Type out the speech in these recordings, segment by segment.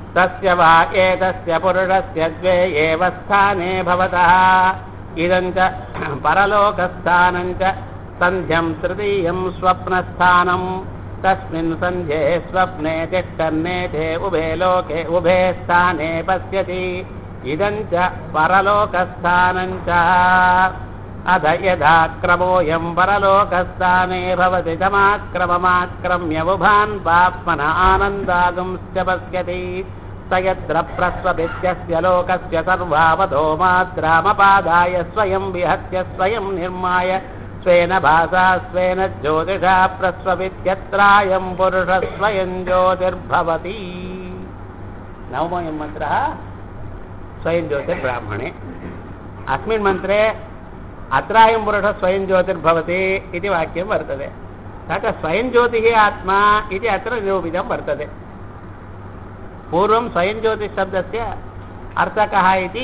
तस्य वा एतस्य पुरुषस्य द्वे एव स्थाने भवतः इदं च परलोकस्थानं च सन्ध्यं तृतीयं स्वप्नस्थानम् तस्मिन् सन्ध्ये स्वप्ने तिष्ठन्ने ते उभे लोके उभे स्थाने पश्यति इदं च परलोकस्थानं च अध यथा क्रमोऽयं परलोकस्थाने भवति तमाक्रममाक्रम्य उभान् पाप्मन आनन्दागुंश्च पश्यति स यत्र प्रस्वपित्यस्य लोकस्य सर्वावधो मात्रामपादाय स्वयं विहत्य स्वयं निर्माय स्वेन भासा स्वेन ज्योतिषा प्रस्वपित्यत्रायं पुरुषः स्वयं ज्योतिर्भवति नवमोऽयं मन्त्रः स्वयं ज्योतिर्ब्राह्मणे अस्मिन् मन्त्रे अत्रायं पुरुषः स्वयं ज्योतिर्भवति इति वाक्यं वर्तते तथा स्वयं ज्योतिः आत्मा इति अत्र निरूपितं वर्तते पूर्वं स्वयं ज्योतिशब्दस्य अर्थः कः इति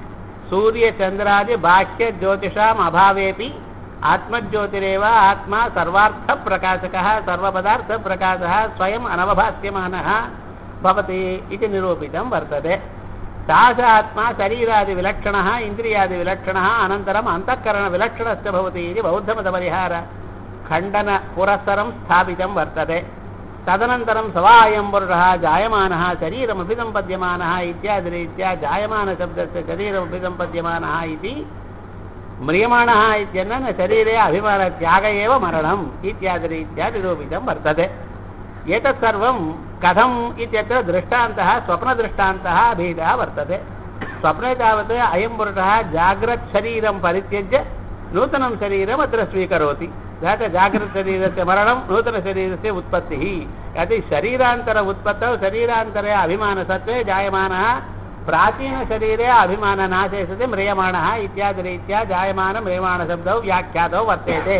सूर्यचन्द्रादिबाह्यज्योतिषाम् अभावेपि आत्मज्योतिरेव आत्मा सर्वार्थप्रकाशकः सर्वपदार्थप्रकाशः स्वयम् अनवभास्यमानः भवति इति निरूपितं वर्तते तास आत्मा शरीरादिविलक्षणः इन्द्रियादिविलक्षणः अनन्तरम् अन्तःकरणविलक्षणस्य भवति इति बौद्धमतपरिहार खण्डनपुरस्सरं स्थापितं वर्तते तदनन्तरं सवायं पुरुषः जायमानः शरीरमपि सम्पद्यमानः इत्यादिरीत्या जायमानशब्दस्य शरीरमपि सम्पद्यमानः इति म्रियमाणः इत्यनेन शरीरे अभिमानत्याग एव मरणम् इत्यादिरीत्या निरूपितं वर्तते एतत् सर्वं कथम् इत्यत्र दृष्टान्तः स्वप्नदृष्टान्तः अभीतः वर्तते स्वप्ने तावत् अयं पुरुषः जाग्रत् शरीरं परित्यज्य नूतनं शरीरम् अत्र स्वीकरोति जात जाग्रत् शरीरस्य मरणं नूतनशरीरस्य उत्पत्तिः यदि शरीरान्तर उत्पत्तौ शरीरान्तरे अभिमानसत्त्वे जायमानः प्राचीनशरीरे अभिमाननाशे सति म्रियमाणः इत्यादिरीत्या जायमानम्रियमाणशब्दौ व्याख्यातौ वर्तेते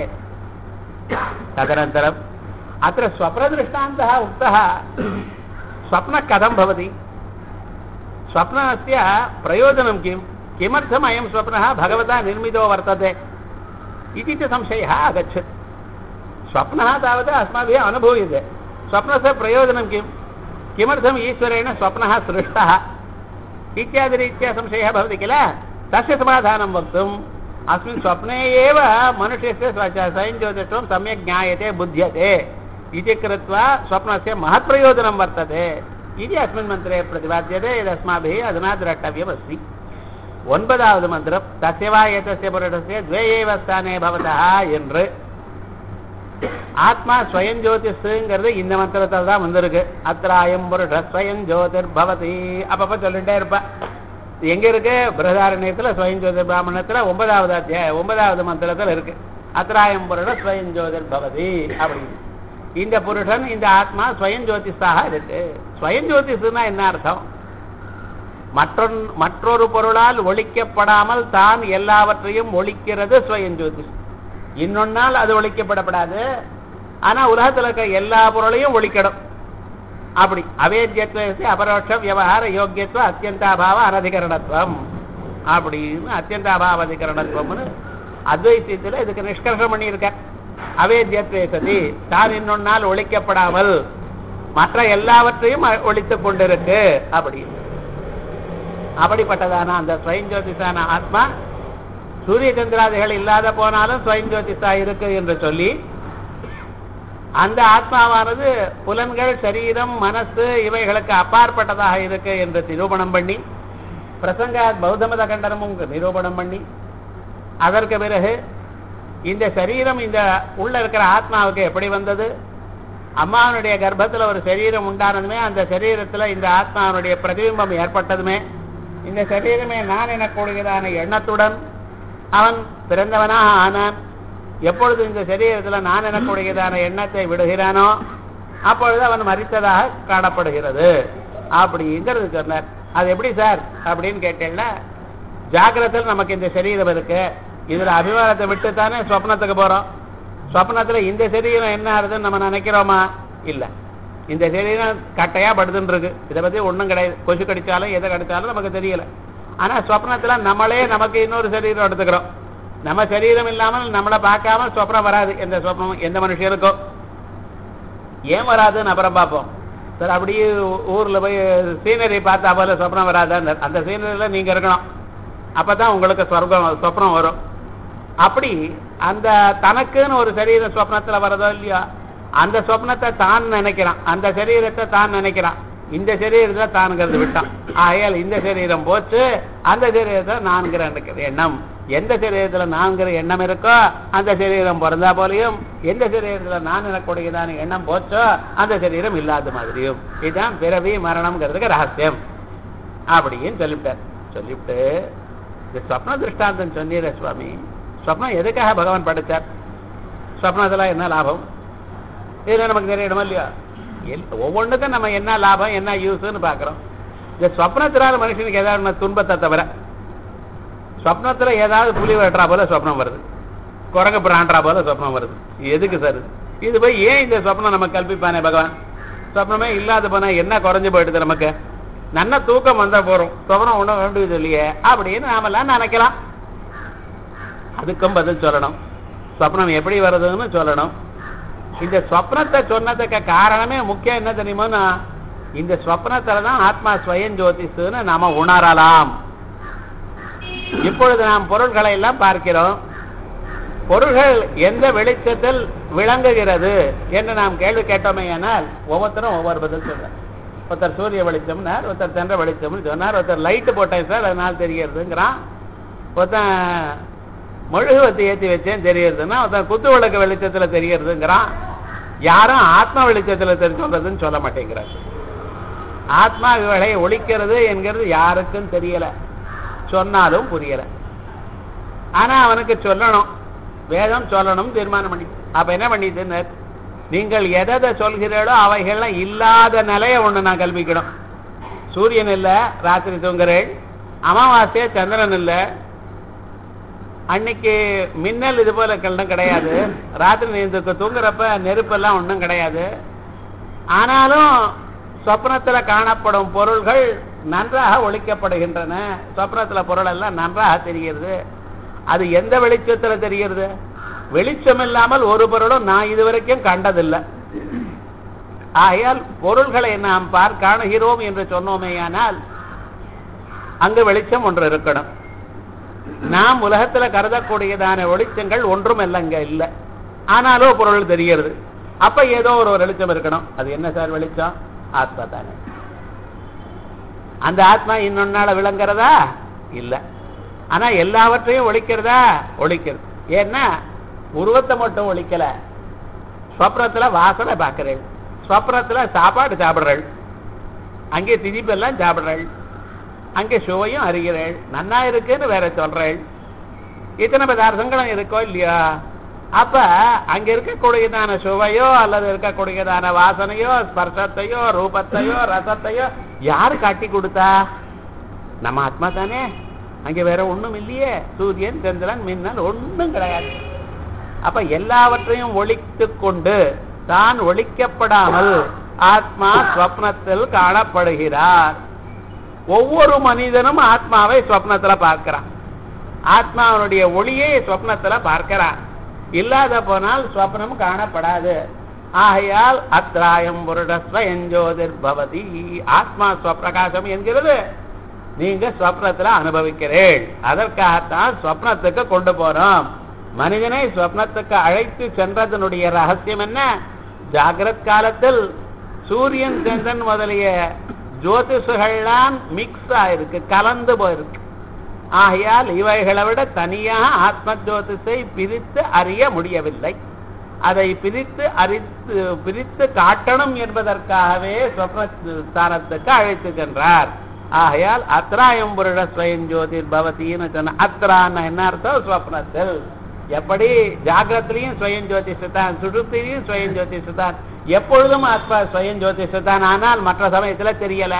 तदनन्तरम् अत्र स्वप्नदृष्टान्तः उक्तः स्वप्नः कथं भवति स्वप्नस्य प्रयोजनं किं किमर्थम् अयं स्वप्नः भगवता निर्मितो वर्तते इति च संशयः आगच्छति स्वप्नः तावत् अस्माभिः अनुभूयते स्वप्नस्य प्रयोजनं किं किमर्थम् ईश्वरेण स्वप्नः सृष्टः इत्यादिरीत्या संशयः भवति किल तस्य समाधानं वक्तुम् अस्मिन् स्वप्ने एव मनुष्यस्य स्वयं ज्योतिषं सम्यक् ज्ञायते बुध्यते इति कृत्वा स्वप्नस्य महत्प्रयोजनं वर्तते इति अस्मिन् मन्त्रे प्रतिपाद्यते यदस्माभिः अधुना द्रष्टव्यमस्ति ஒன்பதாவது மந்திரம் தசைவா ஏதஸ்ய புருடஸ்ய துவே ஏவ ஸ்தானே பவதா என்று ஆத்மா ஸ்வயம் ஜோதிஷுங்கிறது இந்த மந்திரத்தில் தான் வந்திருக்கு அத்திராயம் புருஷ ஸ்வயம் ஜோதிர் பவதி அப்பப்ப சொல்லிட்டே இருப்பா எங்க இருக்கு பிரதாரண்யத்துல ஸ்வயம் ஜோதிர் பிராமணத்துல ஒன்பதாவது அத்தியாய ஒன்பதாவது மந்திரத்தில் இருக்கு அத்திராயம் புருஷ ஸ்வயம் ஜோதிர் பவதி அப்படின்னு இந்த புருஷன் இந்த ஆத்மா ஸ்வயம் ஜோதிஷாக இருக்கு ஸ்வயம் ஜோதிஷுனா என்ன அர்த்தம் மற்றொன் மற்றொரு பொருளால் ஒழிக்கப்படாமல் தான் எல்லாவற்றையும் ஒழிக்கிறது ஸ்வயம் ஜோதிஷ் இன்னொன்னால் அது ஒழிக்கப்படப்படாது ஆனா உலகத்துல இருக்க எல்லா பொருளையும் ஒழிக்கணும் அப்படி அவேத்தியத்துவ அபரோட்ச விவகார யோக்கியத்துவ அத்தியந்தாபாவ அனதிகரணத்துவம் அப்படின்னு அத்தியந்தாபாவ அதிகரணத்துவம்னு அத்வைத்தியத்தில் இதுக்கு நிஷ்கர்ஷம் பண்ணியிருக்க அவேத்தியத்துவ சதி தான் இன்னொன்னால் ஒழிக்கப்படாமல் மற்ற எல்லாவற்றையும் ஒழித்துக் கொண்டிருக்கு அப்படின்னு அப்படிப்பட்டதான அந்த ஸ்வயம் ஜோதிஷான ஆத்மா சூரிய சந்திராதிகள் இல்லாத போனாலும் ஸ்வயம் ஜோதிஷா இருக்கு என்று சொல்லி அந்த ஆத்மாவானது புலன்கள் சரீரம் மனசு இவைகளுக்கு அப்பாற்பட்டதாக இருக்கு என்று நிரூபணம் பண்ணி பிரசங்க பௌத்த மத கண்டனமும் நிரூபணம் பண்ணி அதற்கு பிறகு இந்த சரீரம் இந்த உள்ள இருக்கிற ஆத்மாவுக்கு எப்படி வந்தது அம்மாவனுடைய கர்ப்பத்தில் ஒரு சரீரம் உண்டானதுமே அந்த சரீரத்தில் இந்த ஆத்மாவனுடைய பிரதிபிம்பம் ஏற்பட்டதுமே இந்த சரீரமே நான் எனக்கூடியதான எண்ணத்துடன் அவன் பிறந்தவனாக ஆனான் எப்பொழுது இந்த சரீரத்தில் நான் எனக்கூடியதான எண்ணத்தை விடுகிறானோ அப்பொழுது அவன் மறித்ததாக காணப்படுகிறது அப்படிங்கிறது சொன்னார் அது எப்படி சார் அப்படின்னு கேட்டேன்னா ஜாகிரத்தில் நமக்கு இந்த சரீரம் இருக்கு இதுல அபிமானத்தை விட்டு தானே சொப்னத்துக்கு போறோம் சொப்னத்துல இந்த சரீரம் என்ன ஆகுதுன்னு நம்ம நினைக்கிறோமா இல்லை இந்த சரீரம் கட்டையா படுதுன்னு இருக்கு இதை பத்தி ஒன்றும் கிடையாது கொசு கடிச்சாலும் எதை கடிச்சாலும் நமக்கு தெரியல ஆனா சொப்னத்துல நம்மளே நமக்கு இன்னொரு சரீரம் எடுத்துக்கிறோம் நம்ம சரீரம் இல்லாமல் நம்மளை பார்க்காம சொப்னம் வராது எந்த சொப்னம் எந்த மனுஷருக்கோ ஏன் வராதுன்னு அப்புறம் பார்ப்போம் சார் அப்படியே ஊர்ல போய் சீனரி பார்த்தா போல சொப்னம் வராதா அந்த சீனரியில நீங்க இருக்கணும் அப்பதான் உங்களுக்கு சொர்க்கம் சொப்னம் வரும் அப்படி அந்த தனக்குன்னு ஒரு சரீரம் சொப்னத்துல வரதோ இல்லையோ அந்த சொப்னத்தை தான் நினைக்கிறான் அந்த சரீரத்தை தான் நினைக்கிறான் இந்த சரீரத்தை தான்ங்கிறது விட்டான் ஆகையால் இந்த சரீரம் போச்சு அந்த சரீரத்தை நான்கிற எண்ணம் எந்த சரீரத்துல நான்கிற எண்ணம் இருக்கோ அந்த சரீரம் பிறந்தா போலையும் எந்த சரீரத்துல நான் எனக்கூடியதான எண்ணம் போச்சோ அந்த சரீரம் இல்லாத மாதிரியும் இதுதான் பிறவி மரணம்ங்கிறதுக்கு ரகசியம் அப்படின்னு சொல்லிவிட்டார் சொல்லிவிட்டு இந்த சொப்ன திருஷ்டாந்தம் சொன்னீர சுவாமி சொப்னம் எதுக்காக பகவான் படைச்சார் சொப்னத்துல என்ன லாபம் இதுல நமக்கு தெரியணுமா இல்லையா எல்- ஒவ்வொன்றுக்கும் நம்ம என்ன லாபம் என்ன யூஸ்ன்னு பார்க்கிறோம் இந்த சொப்னத்தினால மனுஷனுக்கு ஏதாவது ஒண்ணு துன்பத்தை தவிர சொப்னத்துல ஏதாவது புலி வெட்டுறா போல சொப்னம் வருது குரங்கு பிராண்டா போல சொப்னம் வருது எதுக்கு சார் இது? இது போய் ஏன் இந்த சொப்னம் நம்ம கல்பிப்பானே பகவான் சொப்னமே இல்லாத போனா என்ன குறைஞ்சு போயிடுது நமக்கு நல்ல தூக்கம் வந்தா போறோம் சொப்னம் ஒண்ணும் வேண்டியது இல்லையே அப்படின்னு நாமெல்லாம் நினைக்கலாம் அதுக்கும் பதில் சொல்லணும் சொப்னம் எப்படி வருதுன்னு சொல்லணும் இந்த சொப்னத்தை சொன்னதுக்கு காரணமே முக்கியம் என்ன தெரியுமோன்னா இந்த சொப்னத்துல தான் ஆத்மா ஸ்வயம் ஜோதிஷுன்னு நாம உணரலாம் இப்பொழுது நாம் பொருள்களை எல்லாம் பார்க்கிறோம் பொருள்கள் எந்த வெளிச்சத்தில் விளங்குகிறது என்று நாம் கேள்வி கேட்டோமே ஆனால் ஒவ்வொருத்தரும் ஒவ்வொரு பதில் சொல்றார் ஒருத்தர் சூரிய வெளிச்சம்னார் ஒருத்தர் சந்திர வெளிச்சம்னு சொன்னார் ஒருத்தர் லைட்டு போட்டேன் சார் அதனால தெரிகிறதுங்கிறான் ஒருத்தன் மெழுகுவத்தி ஏற்றி வச்சேன் தெரியறதுன்னா ஒருத்தன் குத்து விளக்கு வெளிச்சத்துல தெரியறதுங்கிறான் யாரும் ஆத்ம வெளிச்சத்துல தெரி சொல்றதுன்னு சொல்ல மாட்டேங்கிறார் ஆத்மா இவளை ஒழிக்கிறது என்கிறது யாருக்கும் தெரியல சொன்னாலும் புரியல ஆனா அவனுக்கு சொல்லணும் வேதம் சொல்லணும் தீர்மானம் பண்ணி அப்ப என்ன பண்ணிட்டுன்னு நீங்கள் எதை சொல்கிறீர்களோ அவைகள்லாம் இல்லாத நிலைய ஒண்ணு நான் கல்பிக்கணும் சூரியன் இல்ல ராத்திரி தூங்குறேன் அமாவாசை சந்திரன் இல்ல அன்னைக்கு மின்னல் இது போல கண்டம் கிடையாது ராத்திரி நீங்க தூங்குறப்ப நெருப்பெல்லாம் ஒண்ணும் கிடையாது ஆனாலும் சொப்னத்துல காணப்படும் பொருள்கள் நன்றாக ஒழிக்கப்படுகின்றன சொப்னத்துல பொருள் எல்லாம் நன்றாக தெரிகிறது அது எந்த வெளிச்சத்துல தெரிகிறது வெளிச்சம் இல்லாமல் ஒரு பொருளும் நான் இதுவரைக்கும் கண்டதில்லை ஆகையால் பொருள்களை நாம் பார் காணுகிறோம் என்று சொன்னோமேயானால் அங்கு வெளிச்சம் ஒன்று இருக்கணும் நாம் உலகத்துல கருதக்கூடியதான வெளிச்சங்கள் ஒன்றும் இல்லைங்க இல்லை ஆனாலும் பொருள் தெரிகிறது அப்ப ஏதோ ஒரு ஒரு வெளிச்சம் இருக்கணும் அது என்ன சார் வெளிச்சம் ஆத்மா தானே அந்த ஆத்மா இன்னொன்னால விளங்குறதா இல்ல ஆனா எல்லாவற்றையும் ஒழிக்கிறதா ஒழிக்கிறது ஏன்னா உருவத்தை மட்டும் ஒழிக்கல ஸ்வப்னத்துல வாசனை பார்க்கிறேன் ஸ்வப்னத்துல சாப்பாடு சாப்பிடுறேள் அங்கே திதிப்பெல்லாம் சாப்பிடுறேள் அங்கே சுவையும் அறிகிறேள் நன்னா இருக்குன்னு வேற சொல்றேள் இத்தனை பதார்த்தங்களும் இருக்கோ இல்லையா அப்ப அங்க இருக்கக்கூடியதான சுவையோ அல்லது இருக்கக்கூடியதான வாசனையோ ஸ்பர்சத்தையோ ரூபத்தையோ ரசத்தையோ யாரு காட்டி கொடுத்தா நம்ம ஆத்மா தானே அங்க வேற ஒண்ணும் இல்லையே சூரியன் சந்திரன் மின்னல் ஒண்ணும் கிடையாது அப்ப எல்லாவற்றையும் ஒழித்து கொண்டு தான் ஒழிக்கப்படாமல் ஆத்மா ஸ்வப்னத்தில் காணப்படுகிறார் ஒவ்வொரு மனிதனும் ஆத்மாவை ஸ்வப்னத்துல பார்க்கிறான் ஆத்மாவனுடைய ஒளியை ஸ்வப்னத்துல பார்க்கிறான் இல்லாத போனால் ஸ்வப்னம் காணப்படாது ஆகையால் அத்ராயம் புருடஸ்வயஞ்சோதிர் பவதி ஆத்மா ஸ்வப்பிரகாசம் என்கிறது நீங்க ஸ்வப்னத்துல அனுபவிக்கிறேன் அதற்காகத்தான் ஸ்வப்னத்துக்கு கொண்டு போறோம் மனிதனை ஸ்வப்னத்துக்கு அழைத்து சென்றதனுடைய ரகசியம் என்ன ஜாகிரத் காலத்தில் சூரியன் சந்திரன் முதலிய ஜோதிஷுகள்லாம் மிக்ஸ் ஆயிருக்கு கலந்து போயிருக்கு ஆகையால் இவைகளை விட தனியாக ஆத்ம ஜோதிஷை பிரித்து அறிய முடியவில்லை அதை பிரித்து அறித்து பிரித்து காட்டணும் என்பதற்காகவே சொப்ன ஸ்தானத்துக்கு அழைத்து சென்றார் ஆகையால் அத்ராயம் புருட ஸ்வயம் ஜோதிர் பவதின்னு சொன்ன அத்ரான்னு என்ன அர்த்தம் ஸ்வப்னத்தில் எப்படி ஜாகிரத்திலையும் ஸ்வயம் ஜோதிஷத்தான் சுடுத்திலையும் ஸ்வயம் ஜோதிஷத்தான் எப்பொழுதும் ஆத்மா ஸ்வயம் ஜோதிஷத்தான் ஆனால் மற்ற சமயத்துல தெரியல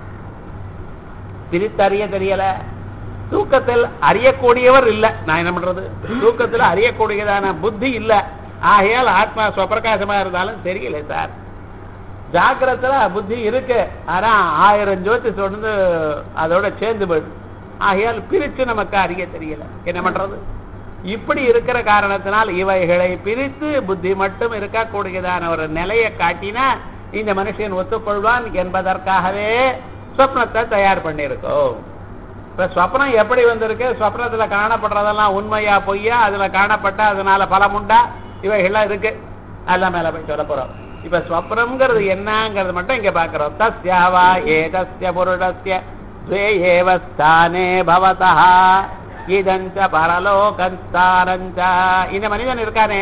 பிரித்தறிய தெரியல தூக்கத்தில் அறியக்கூடியவர் இல்ல நான் என்ன பண்றது தூக்கத்தில் அறியக்கூடியதான புத்தி இல்ல ஆகையால் ஆத்மா ஸ்வப்பிரகாசமா இருந்தாலும் தெரியல சார் ஜாக்கிரத்துல புத்தி இருக்கு ஆனா ஆயிரம் ஜோதி தொடர்ந்து அதோட சேர்ந்து போயிடும் ஆகையால் பிரிச்சு நமக்கு அறிய தெரியல என்ன பண்றது இப்படி இருக்கிற காரணத்தினால் இவைகளை பிரித்து புத்தி மட்டும் இருக்கக்கூடியதான ஒரு நிலையை காட்டினா இந்த மனுஷன் ஒத்துக்கொள்வான் என்பதற்காகவே சொப்னத்தை தயார் பண்ணியிருக்கோம் இப்ப சொப்னம் எப்படி வந்திருக்கு சொப்னத்துல காணப்படுறதெல்லாம் உண்மையா பொய்யா அதுல காணப்பட்ட அதனால பலமுண்டா இவைகள்லாம் இருக்கு அதெல்லாம் மேல போய் சொல்ல போறோம் இப்ப ஸ்வப்னம்ங்கிறது என்னங்கிறது மட்டும் இங்க பாக்குறோம் தஸ்யாவா ஏதஸ்ய புருடஸ்ய द्वे एव ஸ்தானே பவதா இதஞ்ச பரலோகஸ்தானஞ்ச இந்த மனிதன் இருக்கானே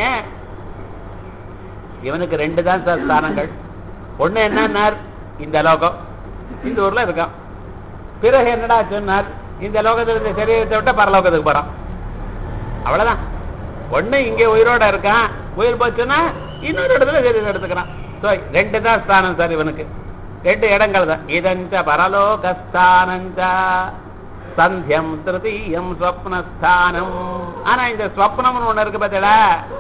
இவனுக்கு ரெண்டு தான் சார் ஸ்தானங்கள் ஒண்ணு என்னன்னா இந்த லோகம் இந்த ஊர்ல இருக்கான் பிறகு என்னடா சொன்னார் இந்த லோகத்துல இந்த சரீரத்தை விட்டு பரலோகத்துக்கு போறான் அவ்வளவுதான் ஒண்ணு இங்க உயிரோட இருக்கான் உயிர் போச்சுன்னா இன்னொரு இடத்துல சரீரம் எடுத்துக்கிறான் So, ரெண்டு தான் ஸ்தானம் சார் இவனுக்கு ரெண்டு இடங்கள் தான் இதஞ்ச பரலோகஸ்தானஞ்ச சந்தியம் திருத்தீயம் ஸ்வப்னஸ்தானம் ஆனா இந்த ஸ்வப்னம்னு ஒண்ணு இருக்கு பார்த்தீங்களா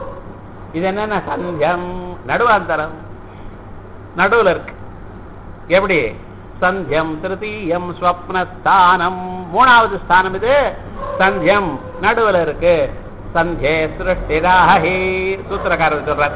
இது என்னன்னா சந்தியம் நடுவாந்தரம் நடுவுல இருக்கு எப்படி சந்தியம் திருத்தீயம் ஸ்வப்னஸ்தானம் மூணாவது ஸ்தானம் இது சந்தியம் நடுவுல இருக்கு சந்தியே சிருஷ்டிராஹி சூத்திரக்காரர் சொல்றார்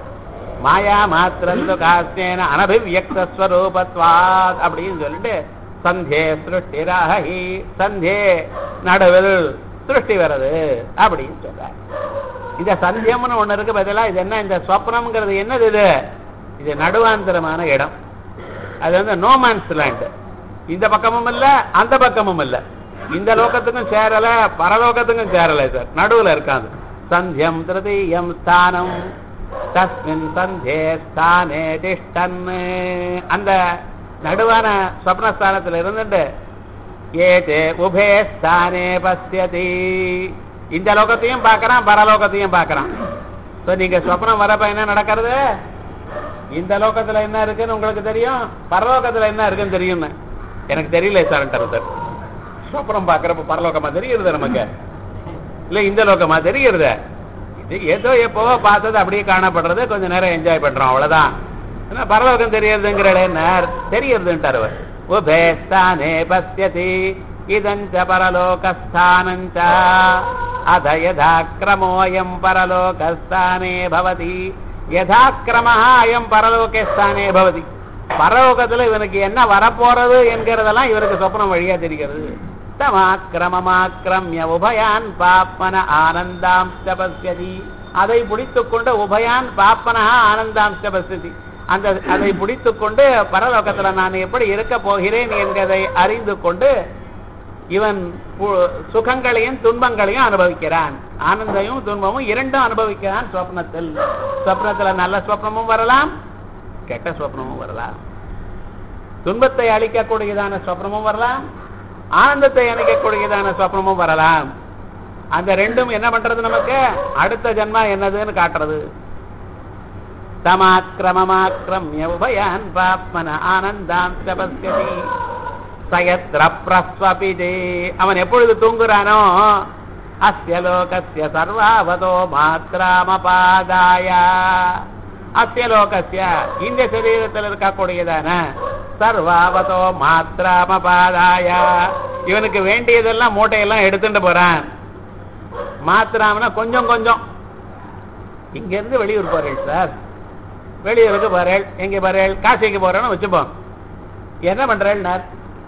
மாயா மாத்திரந்து காஸ்யேன அனபிவியக்த ஸ்வரூபத்வாத் அப்படின்னு சொல்லிட்டு சந்தே சிருஷ்டிராஹி சந்தே நடுவில் சிருஷ்டி வருது அப்படின்னு சொல்றார் இந்த சந்தியம்னு ஒண்ணு இருக்கு பதிலா இது என்ன இந்த ஸ்வப்னம்ங்கிறது என்னது இது இது நடுவாந்தரமான இடம் அது வந்து நோமான்ஸ் லேண்ட் இந்த பக்கமும் இல்ல அந்த பக்கமும் இல்ல இந்த லோகத்துக்கும் சேரல பரலோகத்துக்கும் சேரல சார் நடுவுல இருக்காது சந்தியம் திருதீயம் ஸ்தானம் தஸ்மின் சந்தே ஸ்தானே திஷ்டன் அந்த நடுவான ஸ்வப்னஸ்தானத்துல இருந்துட்டு ஏதே உபே ஸ்தானே பசியதி இந்த லோகத்தையும் பார்க்கறான் பரலோகத்தையும் பார்க்கறான் So, நீங்க சொப்னம் வரப்ப என்ன நடக்கிறது இந்த லோகத்துல என்ன இருக்குன்னு உங்களுக்கு தெரியும் பரலோகத்துல என்ன இருக்குன்னு தெரியும்னு எனக்கு தெரியல சார் சார் சொப்னம் பார்க்கறப்ப பரலோகமா தெரியுது நமக்கு இல்ல இந்த லோகமா தெரியுது இது ஏதோ எப்பவோ பார்த்தது அப்படியே காணப்படுறது கொஞ்ச நேரம் என்ஜாய் பண்றோம் அவ்வளவுதான் ஆனா பரலோகம் தெரியறதுங்கிற தெரியறதுன்ட்டார் அவர் உபேஸ்தானே பசியதி இதஞ்ச பரலோகஸ்தானஞ்ச அத யதாக்கிரமோயம் பரலோகஸ்தானே பவதி யதாக்கிரமஹ அயம் பரலோகே ஸ்தானே பவதி பரலோகத்துல இவனுக்கு என்ன வரப்போறது என்கிறதெல்லாம் இவருக்கு சொப்னம் வழியா தெரிகிறது தமாக்கிரமமாக்கிரமிய உபயான் பாப்பன ஆனந்தாம் பசியதி அதை பிடித்துக்கொண்டு உபயான் பாப்பனா ஆனந்தாம் பசியதி அந்த அதை பிடித்துக்கொண்டு பரலோகத்துல நான் எப்படி இருக்க போகிறேன் என்கிறதை அறிந்து கொண்டு இவன் பு- சுகங்களையும் துன்பங்களையும் அனுபவிக்கிறான் ஆனந்தையும் துன்பமும் இரண்டும் அனுபவிக்கிறான் சொப்னத்தில் சொப்னத்துல நல்ல சொப்னமும் வரலாம் கெட்ட சொப்னமும் வரலாம் துன்பத்தை அளிக்கக்கூடியதான சொப்னமும் வரலாம் ஆனந்தத்தை அளிக்கக்கூடியதான சொப்னமும் வரலாம் அந்த ரெண்டும் என்ன பண்றது நமக்கு அடுத்த ஜென்மா என்னதுன்னு காட்டுறது தமாக்கிரமமாக்கிரமிய உபயான் பாப்மன ஆனந்தாம் பசியதி சயத்ர பிரஸ்வபிதே அவன் எப்பொழுது தூங்குறானோ அஸ்ய லோகஸ்ய சர்வாவதோ மாத்திராமபாதாய அஸ்ய லோகஸ்ய இந்த சரீரத்தில் இருக்கக்கூடியதான சர்வாவதோ மாத்திராமபாதாய இவனுக்கு வேண்டியதெல்லாம் மூட்டையெல்லாம் எடுத்துட்டு போறான் மாத்திராமனா கொஞ்சம் கொஞ்சம் இங்க இருந்து வெளியூர் போறேன் சார் வெளியூருக்கு போறேன் எங்க போறேன் காசிக்கு போறேன்னு வச்சுப்போம் என்ன பண்றேன்னார்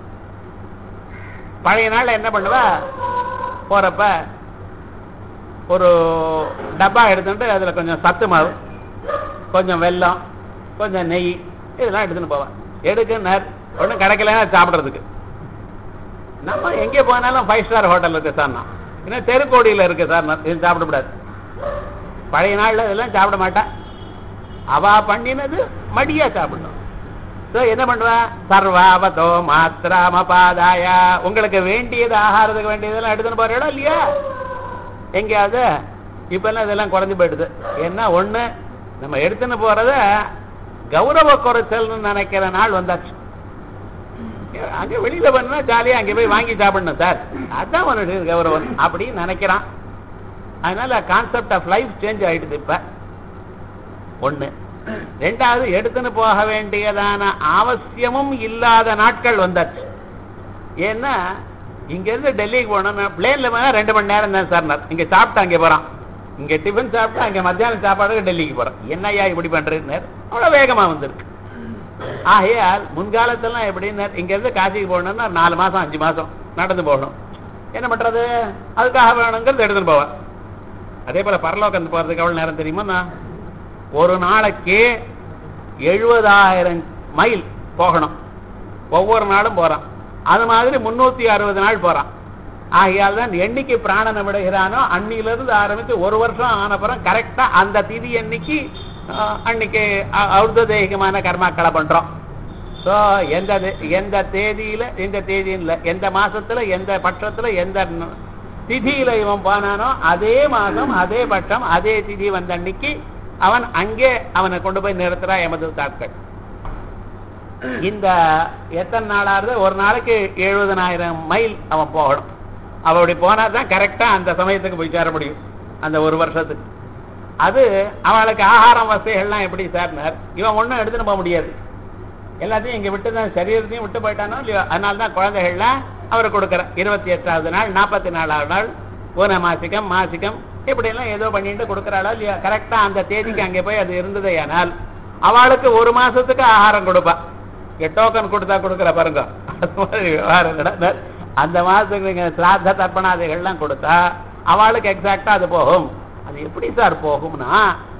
பழைய நாள்ல என்ன பண்ணுவா போறப்ப ஒரு டப்பா எடுத்துட்டு அதுல கொஞ்சம் சத்து மாவு கொஞ்சம் வெல்லம் கொஞ்சம் நெய் இதெல்லாம் எடுத்துன்னு போவேன் எடுக்குன்னார் ஒன்றும் கிடைக்கலன்னா சாப்பிட்றதுக்கு நம்ம எங்கே போனாலும் ஃபைவ் ஸ்டார் ஹோட்டல் இருக்கு சார் நான் ஏன்னா தெருக்கோடியில் இருக்கு சார் நான் இது சாப்பிடக்கூடாது பழைய நாள்ல இதெல்லாம் சாப்பிட மாட்டேன் அவா பண்ணினது மடியா சாப்பிடணும் ஸோ என்ன பண்ணுவா சர்வாவதோ மாத்திராமபாதாய உங்களுக்கு வேண்டியது ஆகாரத்துக்கு வேண்டியதெல்லாம் எடுத்துன்னு போறீங்களா இல்லையா எங்கேயாவது இப்பெல்லாம் இதெல்லாம் குறைஞ்சு போயிடுது ஏன்னா ஒண்ணு நம்ம எடுத்துன்னு போறத கௌரவ குறைச்சல்னு நினைக்கிற நாள் வந்தாச்சு அங்க வெளியில பண்ணா ஜாலியா அங்க போய் வாங்கி சாப்பிடணும் சார் அதான் உனக்கு கௌரவம் அப்படின்னு நினைக்கிறான் அதனால கான்செப்ட் ஆஃப் லைஃப் சேஞ்ச் ஆயிடுது இப்ப ஒண்ணு ரெண்டாவது எடுத்துன்னு போக வேண்டியதான அவசியமும் இல்லாத நாட்கள் வந்தாச்சு ஏன்னா இங்க இருந்து டெல்லிக்கு போனோம்னா பிளேன்ல போனா ரெண்டு மணி நேரம் தான் சார் நான் இங்க சாப்பிட்டா அங்க போறான் இங்க டிஃபன் சாப்பிட்டா அங்க மத்தியானம் சாப்பாடு டெல்லிக்கு போறோம் என்னய்யா இப்படி பண்றதுன்னு அவ்வளவு வேகமா வந்திருக்கு ஆகையால் முன்காலத்தெல்லாம் எப்படின்னு இங்க இருந்து காசிக்கு போகணும்னா நாலு மாசம் அஞ்சு மாசம் நடந்து போகணும் என்ன பண்றது அதுக்காக வேணுங்கிறது எடுத்துன்னு போவேன் அதே போல பரலோகம் போறதுக்கு எவ்வளவு நேரம் தெரியுமா ஒரு நாளைக்கு எழுபதாயிரம் மைல் போகணும் ஒவ்வொரு நாளும் போறான் அது மாதிரி முன்னூத்தி அறுபது நாள் போறான் ஆகையால் தான் எண்ணிக்கை பிராணனை விடுகிறானோ அன்னிலிருந்து ஆரம்பித்து ஒரு வருஷம் ஆனப்புறம் கரெக்டா அந்த திதி அன்னைக்கு ஆஹ், அன்னைக்கு ஔர்ததேகமான கர்மாக்களை பண்றோம் ஸோ எந்த தே- எந்த தேதியில எந்த தேதியில எந்த மாசத்துல எந்த பட்சத்துல எந்த ந- திதியில இவன் போனானோ அதே மாதம் அதே பட்சம் அதே திதி வந்த அன்னைக்கு அவன் அங்கே அவனை கொண்டு போய் நிறுத்துறா எமது தாட்கள் இந்த எத்தனை நாளாவது ஒரு நாளைக்கு எழுபதனாயிரம் மைல் அவன் போகணும் அவன் அப்படி போனா தான் கரெக்டா அந்த சமயத்துக்கு போய் சேர முடியும் அந்த ஒரு வருஷத்துக்கு அது அவளுக்கு ஆகாரம் வசதிகள்லாம் எப்படி சார்னார் இவன் ஒண்ணும் எடுத்துட்டு போக முடியாது எல்லாத்தையும் இங்க விட்டு தான் சரீரத்தையும் விட்டு போயிட்டானோ இல்லையோ அதனால தான் குழந்தைகள்லாம் அவர் கொடுக்குற இருபத்தி எட்டாவது நாள் நாற்பத்தி நாலாவது நாள் பூன மாசிக்கம் மாசிக்கம் இப்படி எல்லாம் ஏதோ பண்ணிட்டு கொடுக்குறாளோ இல்லையா கரெக்டா அந்த தேதிக்கு அங்கே போய் அது இருந்ததே ஆனால் அவளுக்கு ஒரு மாசத்துக்கு ஆகாரம் கொடுப்பா இங்க டோக்கன் கொடுத்தா கொடுக்குற பாருங்க அது மாதிரி விவகாரம் நடந்தது. அந்த மாசத்துக்கு நீங்க சிராத்த தர்ப்பணாதிகள்லாம் கொடுத்தா அவளுக்கு எக்ஸாக்டா அது போகும் அது எப்படி சார் போகும்னா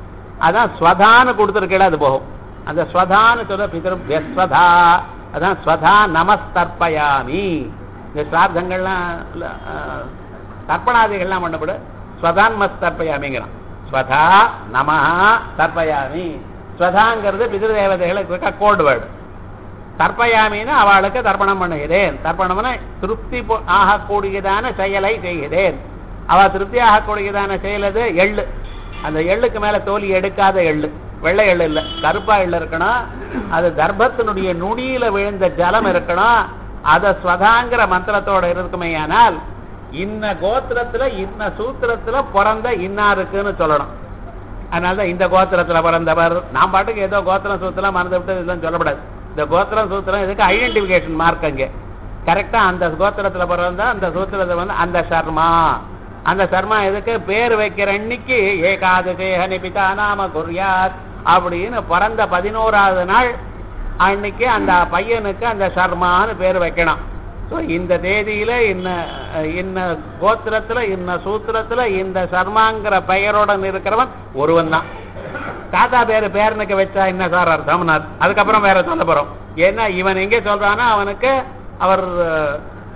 அதான் ஸ்வதான்னு கொடுத்துருக்கல அது போகும் அந்த ஸ்வதான்னு சொல்ல பிதர்பியஸ்வதா அதான் ஸ்வதா நமஸ்தர்ப்பயாமி இந்த சிரார்த்தங்கள்லாம் இல்ல, ஆஹ், தர்ப்பணாதிகள்லாம் பண்ணப்படு ஸ்வதான்மஸ்தர்ப்பயாமிங்கிறான் ஸ்வதா நமஹா தர்ப்பயாமி ஸ்வதாங்கிறது பிதிருதேவதைகளுக்கு இருக்க கோட் வேர்டு தர்ப்பயாமின்னு அவளுக்கு தர்ப்பணம் பண்ணுகிறேன் தர்ப்பணம்னா திருப்தி பொ- ஆகக்கூடியதான செயலை செய்கிறேன் அவ திருப்தி ஆகக்கூடியதான செயல் அது எள்ளு அந்த எள்ளுக்கு மேல தோலி எடுக்காத எள்ளு வெள்ளை எள்ளு இல்ல கருப்பா எள்ளு இருக்கணும் அது தர்ப்பத்தினுடைய நுனியில விழுந்த ஜலம் இருக்கணும் அத ஸ்வதாங்கிற மந்திரத்தோட இருக்குமேயானால் இன்ன கோத்திரத்துல இன்ன சூத்திரத்துல பிறந்த இன்னாருக்குன்னு சொல்லணும் அதனாலதான் இந்த கோத்திரத்துல பிறந்தவர் நான் பாட்டுக்கு ஏதோ கோத்திரம் சூத்திரம் மறந்து விட்டு இதெல்லாம் சொல்லப்படாது இந்த கோத்திரம் சூத்திரம் இதுக்கு ஐடென்டிபிகேஷன் மார்க் அங்கே கரெக்டா அந்த கோத்திரத்துல பிறந்தா அந்த சூத்திரத்துல வந்து அந்த சர்மா அந்த சர்மா எதுக்கு பேர் வைக்கிற அன்னைக்கு ஏகாதசேக நிபிதா நாம குர்யாத் அப்படின்னு பிறந்த பதினோராவது நாள் அன்னைக்கு அந்த பையனுக்கு அந்த சர்மான்னு பேர் வைக்கணும் ஸோ இந்த தேதியில இன்ன இன்ன கோத்திரத்துல இன்ன சூத்திரத்துல இந்த சர்மாங்கிற பெயரோட இருக்கிறவன் ஒருவன் தான் தாத்தா பேரு பேரனுக்கு வச்சா என்ன சார் அர்த்தம்னார் அதுக்கப்புறம் வேற சொல்ல போறோம் ஏன்னா இவன் எங்கே சொல்றானோ அவனுக்கு அவர் அஹ்,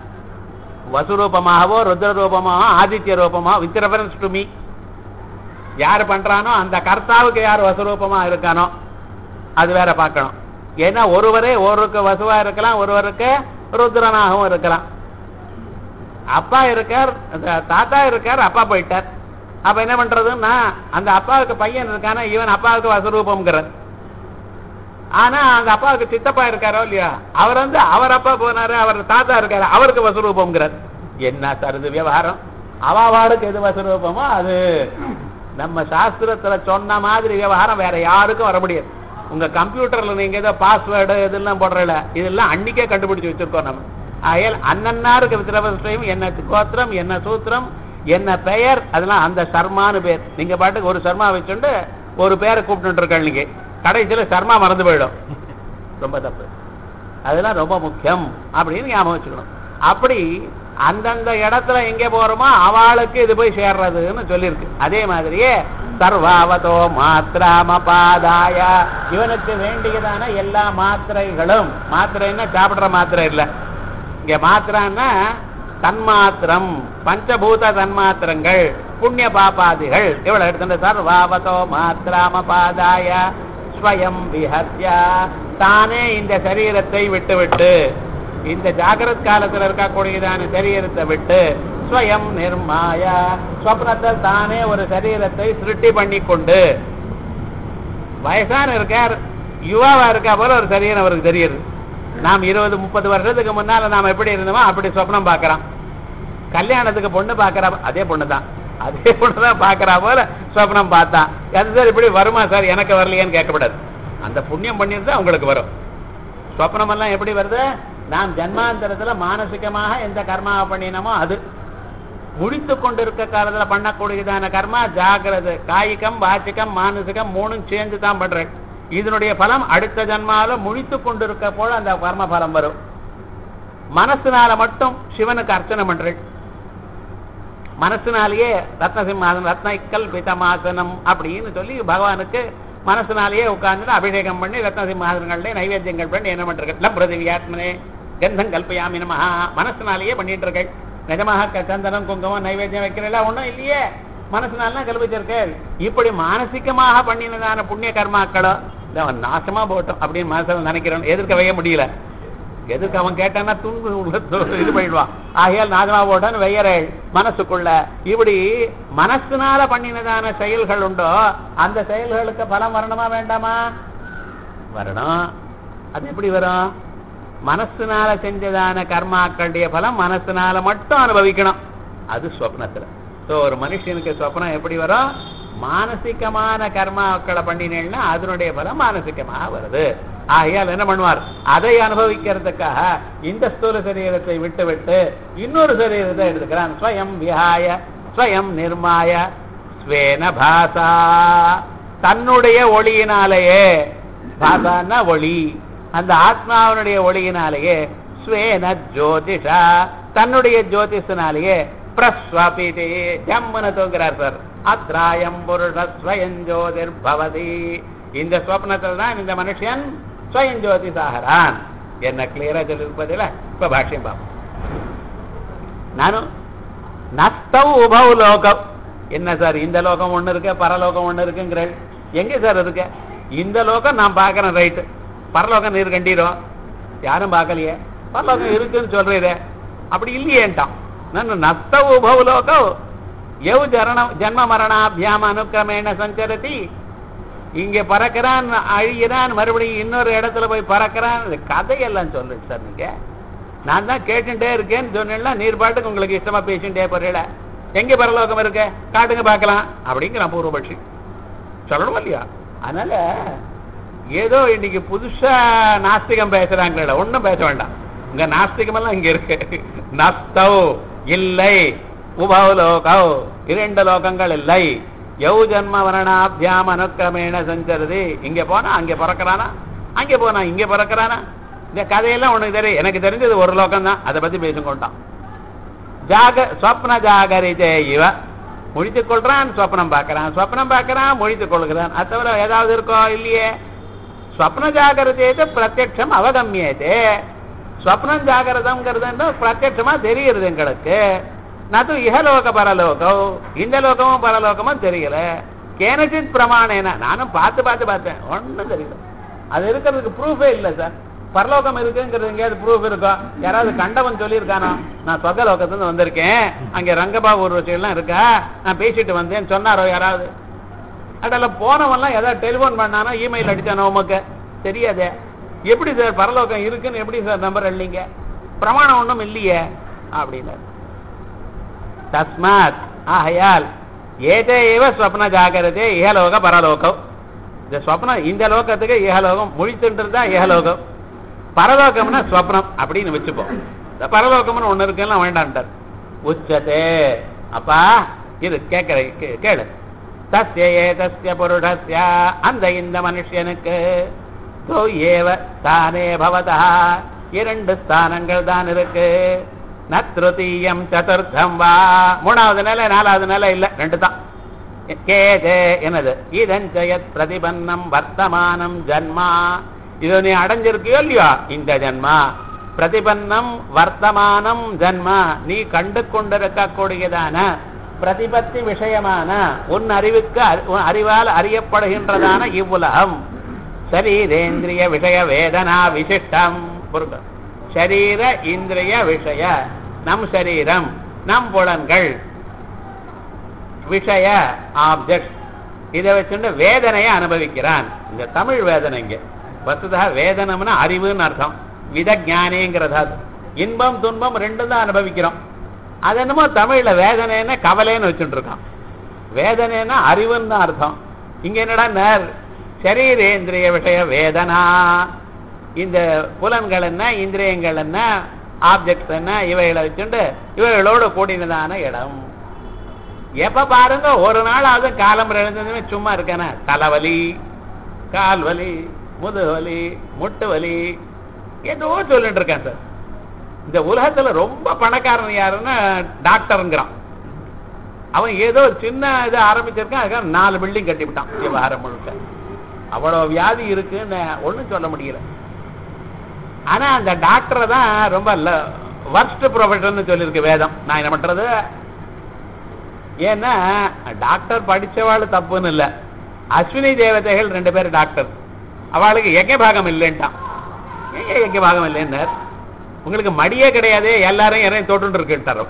வசுரூபமாகவோ ருத்ர ரூபமாகவோ ஆதித்ய ரூபமாக வித் ரெஃபரன்ஸ் டு மீ யார் பண்றானோ அந்த கர்த்தாவுக்கு யார் வசுரூபமா இருக்கானோ அது வேற பார்க்கணும் ஏன்னா ஒருவரே ஒருவருக்கு வசுவா இருக்கலாம் ஒருவருக்கு ருத்ரனாகவும் இருக்கலாம் அப்பா இருக்கார் அந்த தாத்தா இருக்கார் அப்பா போயிட்டார் அப்ப என்ன பண்றதுன்னா அந்த அப்பாவுக்கு பையன் இருக்கானா இவன் அப்பாவுக்கு வசரூபம்ங்கிறார் ஆனா அந்த அப்பாவுக்கு சித்தப்பா இருக்காரோ இல்லையா அவர் வந்து அவர் அப்பா போனாரு அவர் தாத்தா இருக்காரு அவருக்கு வசரூபம்ங்கிறார் என்ன சார் இது விவகாரம் அவாவாளுக்கு எது வசரூபமோ அது நம்ம சாஸ்திரத்துல சொன்ன மாதிரி விவகாரம் வேற யாருக்கும் வர முடியாது உங்க கம்ப்யூட்டர்ல நீங்க ஏதோ பாஸ்வேர்டு இதெல்லாம் போடுறல இதெல்லாம் அன்னைக்கே கண்டுபிடிச்சு வச்சிருக்கோம் நம்ம ஆகையால் அண்ணன்னாருக்கு வித்திரவஸ்டையும் என்ன கோத்திரம் என்ன சூத்திரம் என்ன பெயர் அதெல்லாம் அந்த சர்மான்னு பேர் நீங்க பாட்டுக்கு ஒரு சர்மா வச்சுண்டு ஒரு பேரை கூப்பிட்டு இருக்க நீங்க கடைசியில சர்மா மறந்து போயிடும் ரொம்ப தப்பு அதெல்லாம் ரொம்ப முக்கியம் அப்படின்னு ஞாபகம் வச்சுக்கணும் அப்படி அந்தந்த இடத்துல எங்க போறோமோ அவளுக்கு இது போய் சேர்றதுன்னு சொல்லியிருக்கு அதே மாதிரியே சர்வாவதோ மாத்திராமபாதாய இவனுக்கு வேண்டியதான எல்லா மாத்திரைகளும் மாத்திரைன்னா சாப்பிடுற மாத்திரை இல்ல இங்க மாத்திரான்னா தன்மாத்திரம் பஞ்சபூத தன்மாத்திரங்கள் புண்ணிய பாபாதிகள் இவ்வளவு எடுத்துட்டு சர்வாவதோ மாத்திராமபாதாய ஸ்வயம் விஹத்யா தானே இந்த சரீரத்தை விட்டு விட்டு இந்த ஜாகிரத் காலத்துல இருக்கக்கூடியதான சரீரத்தை விட்டு ஸ்வயம் நிர்மாய ஸ்வப்னத்தில் தானே ஒரு சரீரத்தை சிருஷ்டி பண்ணி கொண்டு வயசான இருக்கார் யுவாவா இருக்கா போல ஒரு சரீரம் அவருக்கு தெரியுது நாம் இருபது முப்பது வருஷத்துக்கு முன்னால நாம் எப்படி இருந்தோமோ அப்படி சொப்னம் பார்க்கறான் கல்யாணத்துக்கு பொண்ணு பார்க்கறா அதே பொண்ணு தான் அதே பொண்ணு தான் பார்க்கறா போல சொப்னம் பார்த்தான் அது சார் இப்படி வருமா சார் எனக்கு வரலையேன்னு கேட்கக்கூடாது அந்த புண்ணியம் பண்ணியிருந்தா உங்களுக்கு வரும் சொப்னம் எல்லாம் எப்படி வருது நாம் ஜன்மாந்தரத்துல மானசிகமாக எந்த கர்மாவை பண்ணினோமோ அது முடித்து கொண்டிருக்க காலத்துல பண்ணக்கூடியதான கர்மா ஜாகிரதை காய்கம் வாச்சிக்கம் மானசிகம் மூணும் சேர்ந்து தான் பண்றேன் இதனுடைய பலம் அடுத்த ஜன்மால முழித்து கொண்டிருக்க போல அந்த கர்ம பலம் வரும் மனசுனால மட்டும் சிவனுக்கு அர்ச்சனை பண்றேன் மனசுனாலேயே ரத்னசிம்மாசனம் ரத்னைக்கல் பிதமாசனம் அப்படின்னு சொல்லி பகவானுக்கு மனசுனாலேயே உட்கார்ந்து அபிஷேகம் பண்ணி ரத்னசிம்மாசனங்கள்ல நைவேத்தியங்கள் பண்ணி என்ன பண்றீர்கள் லம் பிரதிவியாத்மனே கந்தம் கல்பயாமி நமஹா மனசுனாலேயே பண்ணிட்டு இருக்கேன் நிஜமாக க- சந்தனம் குங்குமம் நைவேத்தியம் வைக்கிறீங்களா ஒண்ணும் இல்லையே மனசுனால கல்பிச்சிருக்கேன் இப்படி மானசிகமாக பண்ணினதான புண்ணிய கர்மாக்களோ இல்ல அவன் நாசமா போட்டோம் அப்படின்னு மனசுல நினைக்கிறோம் எதிர்க்க வைக்க முடியல எதுக்கு அவன் கேட்டான்னா துன்பு உள்ள து- இது பண்ணிடுவான் ஆகையால் நாதமா போட்டான்னு வையறேள் மனசுக்குள்ள இப்படி மனசுனால பண்ணினதான செயல்கள் உண்டோ அந்த செயல்களுக்கு பலம் வரணுமா வேண்டாமா வரணும் அது எப்படி வரும் மனசுனால செஞ்சதான கர்மாக்களுடைய பலம் மனசுனால மட்டும் அனுபவிக்கணும் அது ஸ்வப்னத்துல சோ ஒரு மனுஷனுக்கு சொப்னம் எப்படி வரும் மானசிகமான கர்மாக்களை பண்ணினேன்னா அதனுடைய பலம் மானசிகமாக வருது ஆகையால் என்ன பண்ணுவார் அதை அனுபவிக்கிறதுக்காக இந்த ஸ்தூல சரீரத்தை விட்டு விட்டு இன்னொரு சரீரத்தை எடுத்துக்கிறான் ஸ்வயம் விஹாய ஸ்வயம் நிர்மாய ஸ்வேன பாசா தன்னுடைய ஒளியினாலேயே பாசான்னா ஒளி அந்த ஆத்மாவனுடைய ஒளியினாலேயே ஸ்வேன ஜோதிஷா தன்னுடைய ஜோதிஷனாலேயே பிரஸ்வபிதே ஜம்முன தூங்குறார் சார் அத்ராயம் புருஷ ஸ்வயம் ஜோதிர் பவதி இந்த ஸ்வப்னத்தில் தான் இந்த மனுஷன் ஸ்வயம் ஜோதிஷாகிறான் என்ன கிளியரா சொல்லிருப்பதில்ல இப்ப பாஷ்யம் பார்ப்போம் நானும் நஸ்தவ் உபவ் லோகம் என்ன சார் இந்த லோகம் ஒண்ணு இருக்கு பரலோகம் ஒண்ணு இருக்குங்கிற எங்க சார் இருக்கு இந்த லோகம் நான் பார்க்கறேன் ரைட்டு பரலோகம் நீர் கண்டீரும் யாரும் பார்க்கலையே பரலோகம் இருக்குன்னு சொல்றீரே அப்படி இல்லையேன்ட்டான் நான் நஸ்த உபவ் லோகம் எவ் ஜரணம் ஜன்ம மரணாபியாம அனுக்கிரமேண சஞ்சரதி இங்க பறக்கிறான் அழிகிறான் மறுபடியும் இன்னொரு இடத்துல போய் பறக்கிறான் இது கதையெல்லாம் சொல்லுங்க சார் நீங்க நான் தான் கேட்டுட்டே இருக்கேன்னு சொன்னேன்னா நீர் பாட்டுக்கு உங்களுக்கு இஷ்டமா பேசிட்டே போறீல எங்க பரலோகம் இருக்கு காட்டுங்க பார்க்கலாம் அப்படிங்கிறான் பூர்வபட்சி சொல்லணும் இல்லையா அதனால ஏதோ இன்னைக்கு புதுசா நாஸ்திகம் பேசுறாங்களே ஒண்ணும் பேச வேண்டாம் உங்க நாஸ்திகம் எல்லாம் இங்க இருக்கு நஸ்தவ் இல்லை உபவ லோகவ் இரண்டு லோகங்கள் இல்லை யௌ ஜன்ம வரணாபியாம் அனுக்கிரமேண சஞ்சருதி இங்க போனா அங்க பிறக்கிறானா அங்க போனா இங்க பிறக்கிறானா இந்த கதையெல்லாம் உனக்கு தெரியும் எனக்கு தெரிஞ்சது ஒரு லோகம் தான் அதை பத்தி பேசிக்கொண்டான் ஜாக ஸ்வப்ன ஜாகரிதே இவ முழித்துக் கொள்றான் சொப்னம் பார்க்கறான் சொப்னம் பார்க்கறான் முழித்துக் கொள்கிறான் அது தவிர ஏதாவது இருக்கோ இல்லையே ஸ்வப்ன ஜாகிரதேது பிரத்யட்சம் அவகமியதே ஸ்வப்னம் ஜாகிரதம்ங்கிறது பிரத்யட்சமா தெரியுது எங்களுக்கு நது இஹலோக பரலோகம் இந்த லோகமும் பரலோகமும் தெரியல கேனச்சித் பிரமாணேன நானும் பார்த்து பார்த்து பார்த்தேன் ஒண்ணும் தெரியல அது இருக்கிறதுக்கு ப்ரூஃபே இல்லை சார் பரலோகம் இருக்குங்கிறது எங்கேயாவது ப்ரூஃப் இருக்கா யாராவது கண்டவன் சொல்லியிருக்கானோ நான் சொர்க்கலோகத்துல வந்திருக்கேன் அங்க ரங்கபாபு எல்லாம் இருக்கா நான் பேசிட்டு வந்தேன்னு சொன்னாரோ யாராவது அதெல்லாம் போனவன்லாம் ஏதாவது டெலிஃபோன் பண்ணானோ இமெயில் அடிச்சானோ உமக்கு தெரியாதே எப்படி சார் பரலோகம் இருக்குன்னு எப்படி சார் நம்பர் இல்லைங்க பிரமாணம் ஒண்ணும் இல்லையே அப்படின்னு தஸ்மாத் ஆகையால் ஏதே ஏவ ஸ்வப்ன ஜாகிரதே இஹலோக பரலோகம் இந்த ஸ்வப்னம் இந்த லோகத்துக்கு இஹலோகம் முழித்துட்டு இருந்தா இஹலோகம் பரலோகம்னா ஸ்வப்னம் அப்படின்னு வச்சுப்போம் இந்த பரலோகம்னு ஒண்ணு இருக்குன்னா வேண்டான்ட்டார் உச்சதே அப்பா இது கேட்கிற கே- கேளு தஸ்ய ஏதஸ்ய புருஷஸ்ய அந்த இந்த மனுஷனுக்கு தோ ஏவ ஸ்தானே பவதா இரண்டு ஸ்தானங்கள் தான் இருக்கு நத்ருதீயம் சதுர்த்தம் வா மூணாவது நிலை நாலாவது நிலை இல்ல ரெண்டு தான் கேதே என்னது இதன் ஜெயத் பிரதிபன்னம் வர்த்தமானம் ஜன்மா இது நீ அடைஞ்சிருக்கியோ இல்லையோ இந்த ஜன்மா பிரதிபன்னம் வர்த்தமானம் ஜன்மா நீ கண்டு கொண்டிருக்கக்கூடியதான பிரதிபத்தி விஷயமான உன் அறிவுக்கு அறி- உன் அறிவால் அறியப்படுகின்றதான இவ்வுலகம் சரீரேந்திரிய விஷய வேதனா விசிஷ்டம் பொறுக்க சரீர இந்திரிய விஷய நம் சரீரம் நம் புலன்கள் விஷய ஆப்ஜெக்ட் இதை வச்சுட்டு வேதனையை அனுபவிக்கிறான் இந்த தமிழ் வேதனை இங்க வசுதா வேதனம்னா அறிவுன்னு அர்த்தம் விதஜானேங்கிறது அது இன்பம் துன்பம் ரெண்டும் தான் அனுபவிக்கிறோம் அது என்னமோ தமிழ்ல வேதனைன்னா கவலைன்னு வச்சுட்டு இருக்கான் வேதனைன்னா அறிவுன்னு தான் அர்த்தம் இங்க என்னடா நேர் சரீரேந்திரிய விஷய வேதனா இந்த புலன்கள் என்ன இந்திரியங்கள் என்ன ஆப்ஜெக்ட்ஸ் என்ன இவைகளை வச்சுட்டு இவைகளோடு கூடினதான இடம் எப்ப பாருங்க ஒரு நாள் அது காலம் எழுந்ததுமே சும்மா இருக்கானே தலைவலி கால் வலி முதுகு வலி முட்டு வலி ஏதோ சொல்லிட்டு இருக்கேன் சார் இந்த உலகத்துல ரொம்ப பணக்காரன் யாருன்னா டாக்டருங்கிறான் அவன் ஏதோ ஒரு சின்ன இது ஆரம்பிச்சிருக்கான் அதுக்காக நாலு பில்டிங் கட்டிவிட்டான் விவகாரம் முழுக்க அவ்வளவு வியாதி இருக்குன்னு ஒண்ணும் சொல்ல முடியல ஆனா அந்த டாக்டரை தான் ரொம்ப வர்ஸ்ட் ப்ரொஃபஷன் சொல்லியிருக்கு வேதம் நான் என்ன பண்றது ஏன்னா டாக்டர் படிச்சவாள் தப்புன்னு இல்ல அஸ்வினி தேவதைகள் ரெண்டு பேரும் டாக்டர் அவளுக்கு எங்க பாகம் இல்லைன்ட்டான் ஏங்க எங்க பாகம் இல்லைன்னார் உங்களுக்கு மடியே கிடையாது எல்லாரும் யாரையும் தோட்டு இருக்குட்டார்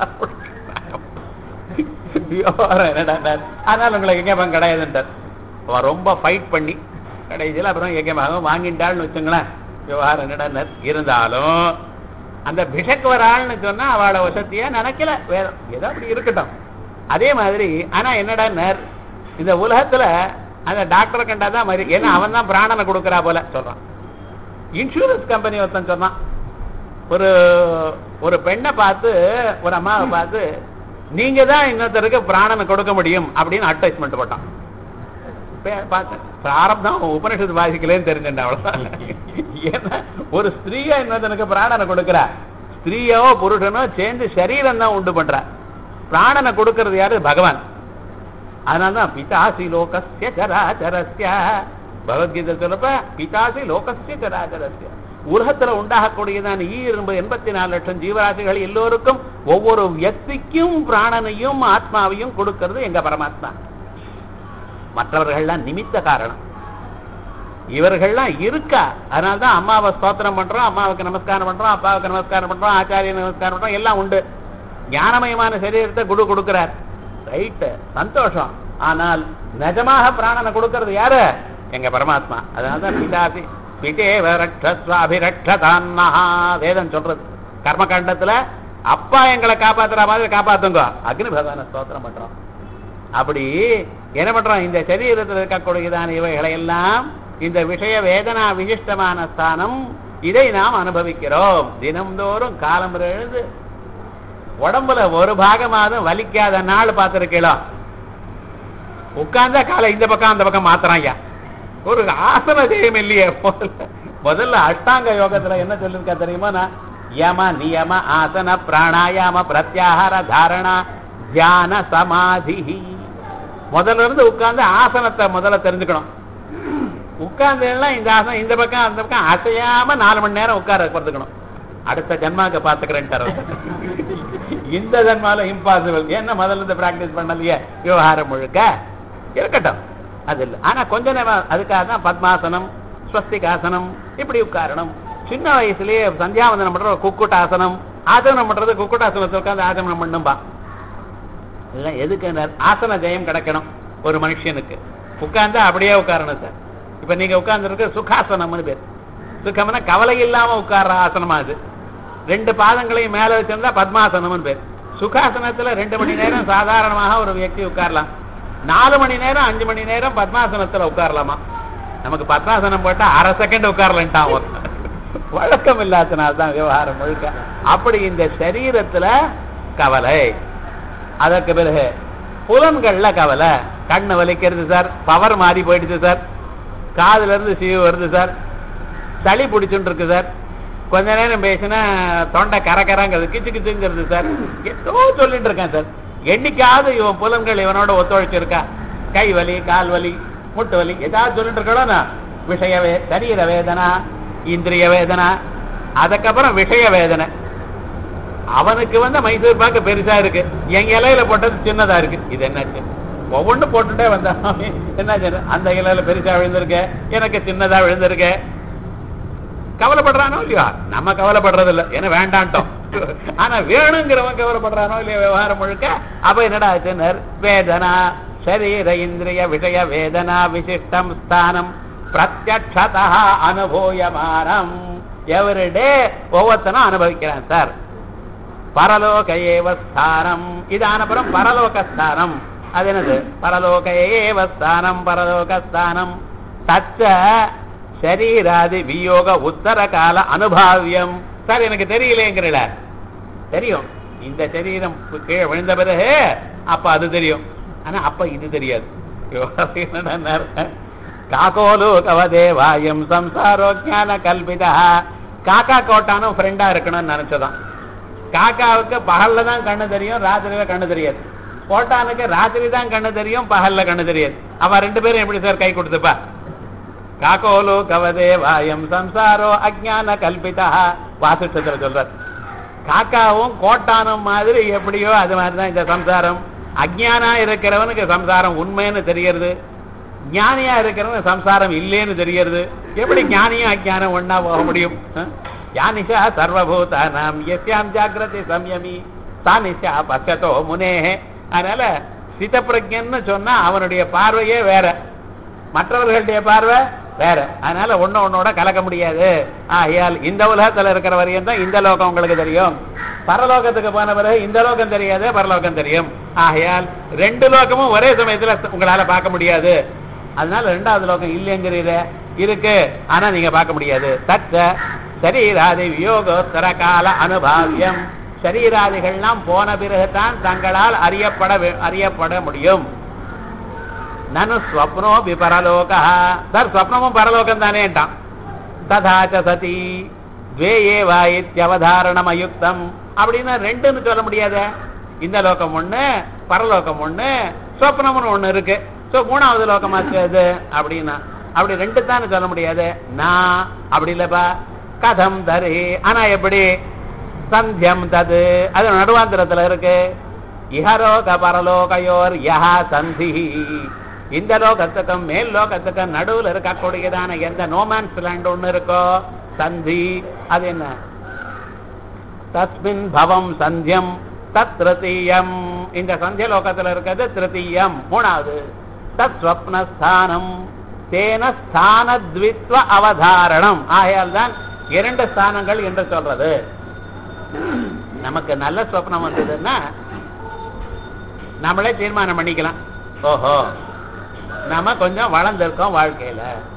அதனால உங்களுக்கு எங்க பாகம் கிடையாதுன்றார் அவன் ரொம்ப ஃபைட் பண்ணி கடைசியில் அப்புறம் எங்க பாகம் வாங்கிட்டாள்னு வச்சுங்களேன் விவகாரம் என்னடா இருந்தாலும் அந்த பிஷக் வராள்னு சொன்னா அவளை வசதியா நினைக்கல வேதம் ஏதோ அப்படி இருக்கட்டும் அதே மாதிரி ஆனா என்னடா இந்த உலகத்துல அந்த டாக்டரை கண்டாதான் மாதிரி ஏன்னா அவன் தான் பிராணனை கொடுக்கறா போல சொல்றான் இன்சூரன்ஸ் கம்பெனி ஒருத்தன் சொன்னான் ஒரு ஒரு பெண்ணை பார்த்து ஒரு அம்மாவை பார்த்து நீங்க தான் இன்னொருத்தருக்கு பிராணனை கொடுக்க முடியும் அப்படின்னு அட்வைஸ்மெண்ட் போட்டான் பார்த்தேன் பிராரப்தம் உபனிஷத்து வாசிக்கலன்னு தெரிஞ்சுட்டேன் அவ்வளவுதான் ஏன்னா ஒரு ஸ்திரீயா இன்னொருத்தனுக்கு பிராணனை கொடுக்குறா ஸ்திரீயோ புருஷனோ சேர்ந்து சரீரம் தான் உண்டு பண்ற பிராணனை கொடுக்கறது யாரு பகவான் அதனால்தான் பிதாசி லோகஸ்ய சராச்சரஸ்ய பகவத்கீதை சொல்லப்ப பிதாசி லோகஸ்ய சராச்சரஸ்ய உலகத்துல உண்டாகக்கூடியதான ஈ இரும்பு எண்பத்தி நாலு லட்சம் ஜீவராசிகள் எல்லோருக்கும் ஒவ்வொரு வியக்திக்கும் பிராணனையும் ஆத்மாவையும் கொடுக்கிறது எங்க பரமாத்மா மற்றவர்கள்லாம் நிமித்த காரணம் இவர்கள்லாம் இருக்கா அதனால்தான் அம்மாவை ஸ்தோத்திரம் பண்றோம் அம்மாவுக்கு நமஸ்காரம் பண்றோம் அப்பாவுக்கு நமஸ்காரம் பண்றோம் ஆச்சாரிய நமஸ்காரம் பண்றோம் எல்லாம் உண்டு ஞானமயமான சரீரத்தை குடு கொடுக்கிறார் ரைட்டு சந்தோஷம் ஆனால் நிஜமாக பிராணனை கொடுக்கிறது யாரு எங்க பரமாத்மா அதனால்தான் பிதாசி பிதேவ ரக்ஷஸ்வாபிரக்ஷதான்னஹா வேதம் சொல்றது கர்மகாண்டத்துல அப்பா எங்களை காப்பாத்துற மாதிரி காப்பாத்துங்க அக்னி பகவான ஸ்தோத்திரம் பண்றோம் அப்படி என்ன பண்றோம் இந்த சரீரத்தில் இருக்கக்கூடியதான இவைகளை எல்லாம் இந்த விஷய வேதனா விசிஷ்டமான ஸ்தானம் இதை நாம் அனுபவிக்கிறோம் தினம்தோறும் காலம் எழுந்து உடம்புல ஒரு பாகமாவது வலிக்காத நாள் பார்த்திருக்கலாம் உட்கார்ந்தா காலை இந்த பக்கம் அந்த பக்கம் மாத்திரம் ஐயா ஒரு ஆசன ஜெயம் இல்லையே முதல்ல முதல்ல அஷ்டாங்க யோகத்துல என்ன சொல்லிருக்கா தெரியுமா நான் யம நியம ஆசன பிராணாயாம பிரத்யாகார தாரணா தியான சமாதி முதல்ல இருந்து உட்கார்ந்து ஆசனத்தை முதல்ல தெரிஞ்சுக்கணும் உட்கார்ந்து இந்த ஆசனம் இந்த பக்கம் அந்த பக்கம் அசையாம நாலு மணி நேரம் உட்கார கற்றுக்கணும் அடுத்த ஜன்மாக்கு பாத்துக்கிறேன் இந்த ஜன்மால இம்பாசிபிள் என்ன முதல்ல இருந்து பிராக்டிஸ் பண்ணலையே விவகாரம் முழுக்க இருக்கட்டும் அது இல்லை ஆனா கொஞ்ச நேரம் அதுக்காக தான் பத்மாசனம் ஸ்வஸ்திகாசனம் இப்படி உட்காரணும் சின்ன வயசுலயே சந்தியாவந்தனம் பண்ற குக்குட்டாசனம் ஆசனம் பண்றது குக்குட்டாசனத்தை உட்காந்து ஆசனம் பண்ணும்பா இதெல்லாம் எதுக்கு ஆசன ஜெயம் கிடைக்கணும் ஒரு மனுஷனுக்கு உட்கார்ந்து அப்படியே உட்காரணும் சார் இப்ப நீங்க உட்கார்ந்து இருக்க சுகாசனம்னு பேர் சுகம்னா கவலை இல்லாம உட்கார்ற ஆசனமா அது ரெண்டு பாதங்களையும் மேல வச்சிருந்தா பத்மாசனம்னு பேர் சுகாசனத்துல ரெண்டு மணி நேரம் சாதாரணமாக ஒரு வியக்தி உட்காரலாம் நாலு மணி நேரம் அஞ்சு மணி நேரம் பத்மாசனத்துல உட்காரலாமா நமக்கு பத்மாசனம் போட்டா அரை செகண்ட் உட்காரலன்ட்டான் ஒருத்தன் வழக்கம் இல்லாதனால்தான் விவகாரம் முழுக்க அப்படி இந்த சரீரத்துல கவலை அதற்கு பிறகு புலன்கள்ல கவலை கண்ணு வலிக்கிறது சார் பவர் மாறி போயிடுச்சு சார் காதுல இருந்து சீவு வருது சார் சளி பிடிச்சுட்டு இருக்கு சார் கொஞ்ச நேரம் பேசினா தொண்டை கரக்கரங்கிறது கிச்சு கிச்சுங்கிறது சார் ஏதோ சொல்லிட்டு இருக்கேன் சார் என்னைக்காவது இவன் புலன்கள் இவனோட ஒத்துழைச்சிருக்கா கை வலி கால் வலி முட்டு வலி ஏதாவது சொல்லிட்டு இருக்கா விஷய வே சரீர வேதனா இந்திரிய வேதனா அதுக்கப்புறம் விஷய வேதனை அவனுக்கு வந்து மைசூர் பாக்கு பெருசா இருக்கு எங்க இலையில போட்டது சின்னதா இருக்கு இது என்னாச்சு ஒவ்வொன்னு போட்டுட்டே வந்தா என்ன அந்த இலையில பெருசா விழுந்திருக்க எனக்கு சின்னதா விழுந்திருக்க கவலைப்படுறானோ இல்லையா நம்ம கவலைப்படுறது இல்ல ஏன்னா வேண்டான்ட்டோம் ஆனா வேணுங்கிறவன் கவலைப்படுறானோ இல்லையா விவகாரம் முழுக்க அப்ப என்னடா ஆச்சுன்னு வேதனா சரீர இந்திரிய விஷய வேதனா விசிஷ்டம் ஸ்தானம் பிரத்யக்ஷதா அனுபூயமானம் எவரிடே ஒவ்வொருத்தனும் அனுபவிக்கிறான் சார் பரலோக ஏவ ஸ்தானம் இது ஆனப்புறம் பரலோக ஸ்தானம் அது என்னது பரலோக ஏவ ஸ்தானம் பரலோக ஸ்தானம் தச்ச சரீராதி வியோக உத்தர கால அனுபாவியம் சார் எனக்கு தெரியலேங்கிறல தெரியும் இந்த சரீரம் கீழே விழுந்த பிறகு அப்ப அது தெரியும் ஆனா அப்ப இது தெரியாது காக்கோலு கவதேவாயம் சம்சாரோ ஞான கல்பிதா காக்கா கோட்டானும் ஃப்ரெண்டா இருக்கணும்னு நினைச்சதான் காக்காவுக்கு பகல்ல தான் கண்ணு தெரியும் ராத்திரியில கண்ணு தெரியாது கோட்டானுக்கு ராத்திரி தான் கண்ணு தெரியும் பகல்ல கண்ணு தெரியாது அவ ரெண்டு பேரும் எப்படி சார் கை கொடுத்துப்பா காக்கோலு கவதேவாயம் சம்சாரோ அஜ்ஞான கல்பிதா வாசிஷ்டத்துல சொல்றார் காக்காவும் கோட்டானும் மாதிரி எப்படியோ அது மாதிரிதான் இந்த சம்சாரம் அஜ்ஞானா இருக்கிறவனுக்கு சம்சாரம் உண்மைன்னு தெரியறது ஞானியா இருக்கிறவன் சம்சாரம் இல்லைன்னு தெரியறது எப்படி ஞானியும் அஜ்ஞானம் ஒண்ணா போக முடியும் அஹ்? யானிஷா சர்வபூதானாம் எஸ்யாம் ஜாகிரதை சம்யமி தானிஷா பக்கத்தோ முனேஹே அதனால சிதப்பிரஜன்னு சொன்னா அவனுடைய பார்வையே வேற மற்றவர்களுடைய பார்வை வேற அதனால ஒண்ணு ஒன்னோட கலக்க முடியாது ஆகையால் இந்த உலகத்துல இருக்கிற வரையும் தான் இந்த லோகம் உங்களுக்கு தெரியும் பரலோகத்துக்கு போன பிறகு இந்த லோகம் தெரியாது பரலோகம் தெரியும் ஆகையால் ரெண்டு லோகமும் ஒரே சமயத்துல உங்களால பார்க்க முடியாது அதனால ரெண்டாவது லோகம் இல்லைங்கிறீர இருக்கு ஆனா நீங்க பார்க்க முடியாது தச்ச சரீராதி வியோகோத்தர கால அனுபாவியம் சரீராதிகள்லாம் போன பிறகுதான் தங்களால் அறியப்பட வே- அறியப்பட முடியும் நனு ஸ்வப்னோபி பரலோக சார் ஸ்வப்னமும் பரலோகம் தானேட்டான் ததாச்ச சதி துவே ஏவா இத்தியவதாரணம் அயுக்தம் அப்படின்னு ரெண்டுன்னு சொல்ல முடியாத இந்த லோகம் ஒண்ணு பரலோகம் ஒண்ணு சொப்னம்னு ஒண்ணு இருக்கு சோ மூணாவது லோகமாச்சு அது அப்படின்னா அப்படி ரெண்டு தான் சொல்ல முடியாது நான் அப்படி இல்லப்பா கதம் தரி ஆனா எப்படி சந்தியம் தது அது நடுவாந்திரத்துல இருக்கு இஹலோக பரலோகயோர் யஹா சந்தி இந்த லோகத்துக்கும் மேல் லோகத்துக்கும் நடுவுல இருக்கக்கூடியதான எந்த நோமான்ஸ் லேண்ட் ஒண்ணு இருக்கோ சந்தி அது என்ன தஸ்மின் பவம் சந்தியம் தத் திருத்தீயம் இந்த சந்திய லோகத்துல இருக்கிறது திருத்தீயம் மூணாவது தத் ஸ்வப்னஸ்தானம் தேன ஸ்தானத்வித்வ அவதாரணம் ஆகையால் தான் இரண்டு ஸ்தானங்கள் என்று சொல்றது நமக்கு நல்ல ஸ்வப்னம் வந்ததுன்னா நம்மளே தீர்மானம் பண்ணிக்கலாம் ஓஹோ நாம கொஞ்சம் வளர்ந்துருக்கோம் வாழ்க்கையில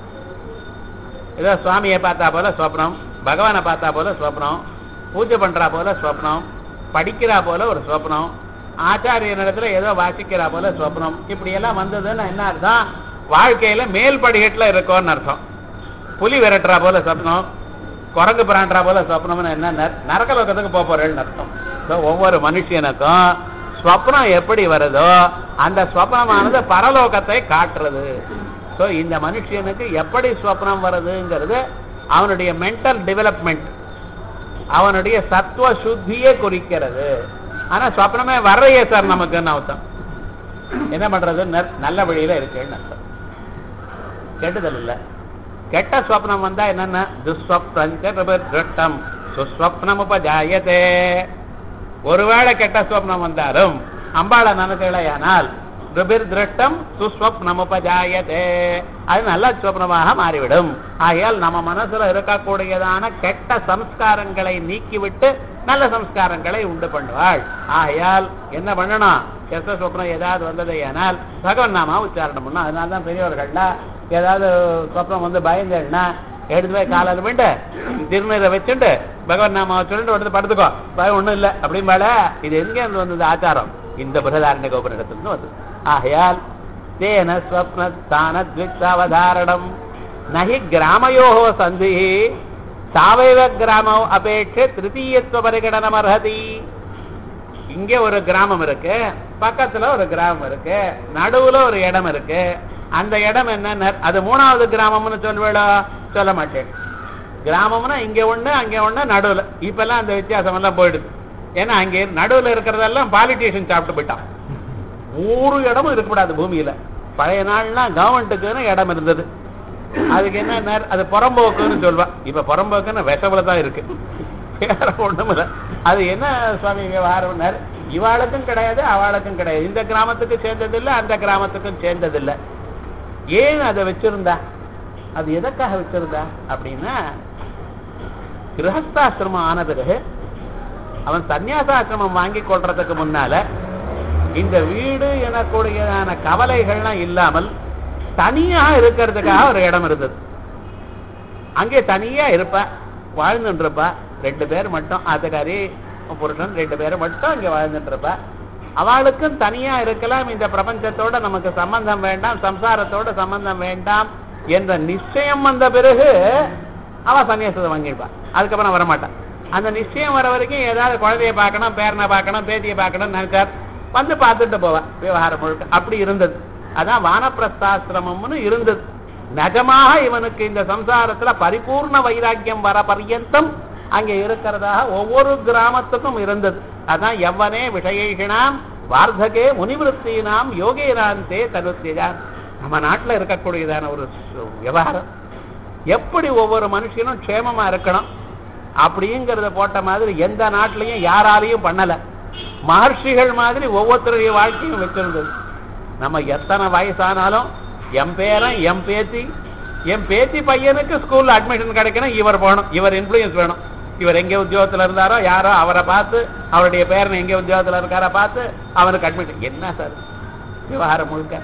ஏதோ சுவாமியை பார்த்தா போல ஸ்வப்னம் பகவானை பார்த்தா போல ஸ்வப்னம் பூஜை பண்றா போல ஸ்வப்னம் படிக்கிறா போல ஒரு ஸ்வப்னம் ஆச்சாரியனிடத்துல ஏதோ வாசிக்கிறா போல ஸ்வப்னம் இப்படி எல்லாம் வந்ததுன்னா என்ன அர்த்தம் வாழ்க்கையில மேல் படிக்கட்டுல இருக்கோம்னு அர்த்தம் புலி விரட்டுறா போல ஸ்வப்னம் குரங்கு பிராண்டா போல ஸ்வப்னம்னு என்ன நர- நரக லோகத்துக்கு போக போறேன்னு அர்த்தம் So, ஒவ்வொரு மனுஷனுக்கும் ஸ்வப்னம் எப்படி வருதோ அந்த ஸ்வப்னமானது பரலோகத்தை காட்டுறது சோ இந்த மனுஷனுக்கு எப்படி ஸ்வப்னம் வருதுங்கிறது அவனுடைய மென்டல் டெவலப்மெண்ட் அவனுடைய சத்துவ சுத்தியை குறிக்கிறது ஆனா ஸ்வப்னமே வர்றையே சார் நமக்குன்னு அர்த்தம் என்ன பண்றது ந- நல்ல வழியில இருக்குன்னு அர்த்தம் கெட்டுதல் இல்ல கெட்ட ஸ்வப்னம் வந்தா என்னன்னா துஸ்வப்னம் சுஸ்வப்னம் உபஜாயதே ஒருவேளை கெட்ட ஸ்வப்னம் வந்தாலும் அம்பாளை நினைச்சலையானால் ருபிர் திருஷ்டம் சுஸ்வப்னம் உபஜாயதே அது நல்ல ஸ்வப்னமாக மாறிவிடும் ஆகையால் நம்ம மனசுல இருக்கக்கூடியதான கெட்ட சம்ஸ்காரங்களை நீக்கிவிட்டு நல்ல சம்ஸ்காரங்களை உண்டு பண்ணுவாள் ஆகையால் என்ன பண்ணணும் கெட்ட சொப்னம் ஏதாவது வந்தது ஆனால் பகவன் நாமா உச்சாரணம் பண்ணும் அதனால தான் பெரியவர்கள்லாம் ஏதாவது சொப்னம் வந்து பயந்தேன்னா எடுத்து போய் காலால் விண்டு திருநீரை வச்சுட்டு பகவன் நாமாவை சொல்லிட்டு வந்து படுத்துக்கோ பயம் ஒண்ணும் இல்லை அப்படிம்பால இது எங்க இருந்து வந்தது ஆச்சாரம் இந்த பிரதாரண்ய கோபுரத்திலிருந்து வந்தது ஆகையால் தேன ஸ்வப்னஸ்தான த்வித்வதாரணம் நகி கிராமயோ சந்தி சாவைவ கிராமம் அபேட்ச திருத்தீயத்துவ பரிகடனம் அர்ஹதி இங்க ஒரு கிராமம் இருக்கு பக்கத்துல ஒரு கிராமம் இருக்கு நடுவுல ஒரு இடம் இருக்கு அந்த இடம் என்ன அது மூணாவது கிராமம்னு சொல்வேளோ சொல்ல மாட்டேன் கிராமம்னா இங்க ஒண்ணு அங்க ஒண்ணு நடுவுல இப்ப எல்லாம் அந்த வித்தியாசம் எல்லாம் போயிடுது ஏன்னா அங்க நடுவுல இருக்கிறதெல்லாம் பாலிட்டிஷியன் சாப்பிட்டு போயிட்டான் ஒரு இடமும் இருக்கக்கூடாது பூமியில பழைய நாள்லாம் கவர்மெண்ட்டுக்குன்னு இடம் இருந்தது அதுக்கு என்ன நேர்- அது புறம்போக்குன்னு சொல்வா இப்ப புறம்போக்குன்னு விஷவுல தான் இருக்கு வேற ஒண்ணும் இல்ல அது என்ன சுவாமி விவகாரம் இவாளுக்கும் கிடையாது அவளுக்கும் கிடையாது இந்த கிராமத்துக்கு சேர்ந்தது இல்ல அந்த கிராமத்துக்கும் சேர்ந்தது இல்ல ஏன் அதை வச்சிருந்தா அது எதற்காக வச்சிருந்தா அப்படின்னா கிரகஸ்தாசிரமம் ஆன பிறகு அவன் சந்நியாசாசிரமம் வாங்கி கொள்றதுக்கு முன்னால இந்த வீடு எனக்கூடியதான கவலைகள்லாம் இல்லாமல் தனியா இருக்கிறதுக்காக ஒரு இடம் இருந்தது அங்கே தனியா இருப்பா வாழ்ந்துட்டு இருப்பா ரெண்டு பேர் மட்டும் ஆத்துக்காரி புருஷன் ரெண்டு பேர் மட்டும் அங்கே வாழ்ந்துட்டு இருப்பா அவளுக்கும் தனியா இருக்கலாம் இந்த பிரபஞ்சத்தோட நமக்கு சம்பந்தம் வேண்டாம் சம்சாரத்தோட சம்பந்தம் வேண்டாம் என்ற நிச்சயம் வந்த பிறகு அவன் சன்னியாசத்தை வாங்கிடுப்பான் அதுக்கப்புறம் வரமாட்டான் அந்த நிச்சயம் வர வரைக்கும் ஏதாவது குழந்தைய பார்க்கணும் பேரனை பார்க்கணும் பேத்தியை பார்க்கணும்னு நினைச்சார் வந்து பார்த்துட்டு போவான் விவகாரம் முழுக்க அப்படி இருந்தது அதான் வானப்பிரஸ்தாசிரமம்னு இருந்தது நிஜமாக இவனுக்கு இந்த சம்சாரத்துல பரிபூர்ண வைராக்கியம் வர பர்யந்தம் அங்கே இருக்கிறதாக ஒவ்வொரு கிராமத்துக்கும் இருந்தது அதான் எவ்வனே விஷயேஷினாம் வார்த்தகே முனிவிருத்தினாம் யோகேராந்தே தனுத்தியான் நம்ம நாட்டுல இருக்கக்கூடியதான ஒரு சு- விவகாரம் எப்படி ஒவ்வொரு மனுஷனும் க்ஷேமமா இருக்கணும் அப்படிங்கிறத போட்ட மாதிரி எந்த நாட்டிலையும் யாராலையும் பண்ணல மகர்ஷிகள் மாதிரி ஒவ்வொருத்தருடைய வாழ்க்கையும் வச்சிருந்தது நம்ம எத்தனை வயசானாலும் என் பேரன் என் பேத்தி என் பேத்தி பையனுக்கு ஸ்கூல்ல அட்மிஷன் கிடைக்கணும் இவர் போகணும் இவர் இன்ஃப்ளூயன்ஸ் வேணும் இவர் எங்க உத்தியோகத்துல இருந்தாரோ யாரோ அவரை பார்த்து அவருடைய பேரன் எங்க உத்தியோகத்துல இருக்காரோ பார்த்து அவனுக்கு அட்மிஷன் என்ன சார் விவகாரம் முழுக்க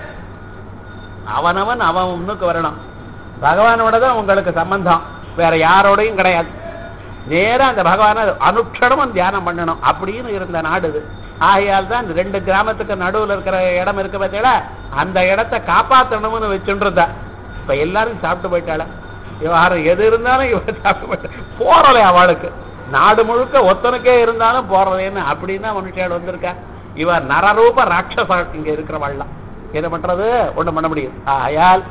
அவனவன் அவன் முன்னுக்கு வரணும் பகவானோட தான் உங்களுக்கு சம்பந்தம் வேற யாரோடையும் கிடையாது நேரா அந்த பகவானை அனுட்சணமும் தியானம் பண்ணணும் அப்படின்னு இருந்த நாடு இது ஆகையால் தான் இந்த ரெண்டு கிராமத்துக்கு நடுவுல இருக்கிற இடம் இருக்கு பார்த்தீங்களா அந்த இடத்தை காப்பாற்றணும்னு வச்சுருந்தா இப்ப எல்லாரும் சாப்பிட்டு போயிட்டாள விவகாரம் எது இருந்தாலும் இவ சாப்பிட்டு போயிட்டா போறலை அவளுக்கு நாடு முழுக்க ஒத்தனுக்கே இருந்தாலும் போறதேன்னு அப்படின்னா மனுஷாள் வந்திருக்கா இவ நரரூப ராட்சச இங்க இருக்கிறவள்லாம் என்ன பண்றது ஒண்ணும் பண்ண முடியும் ஆகையால்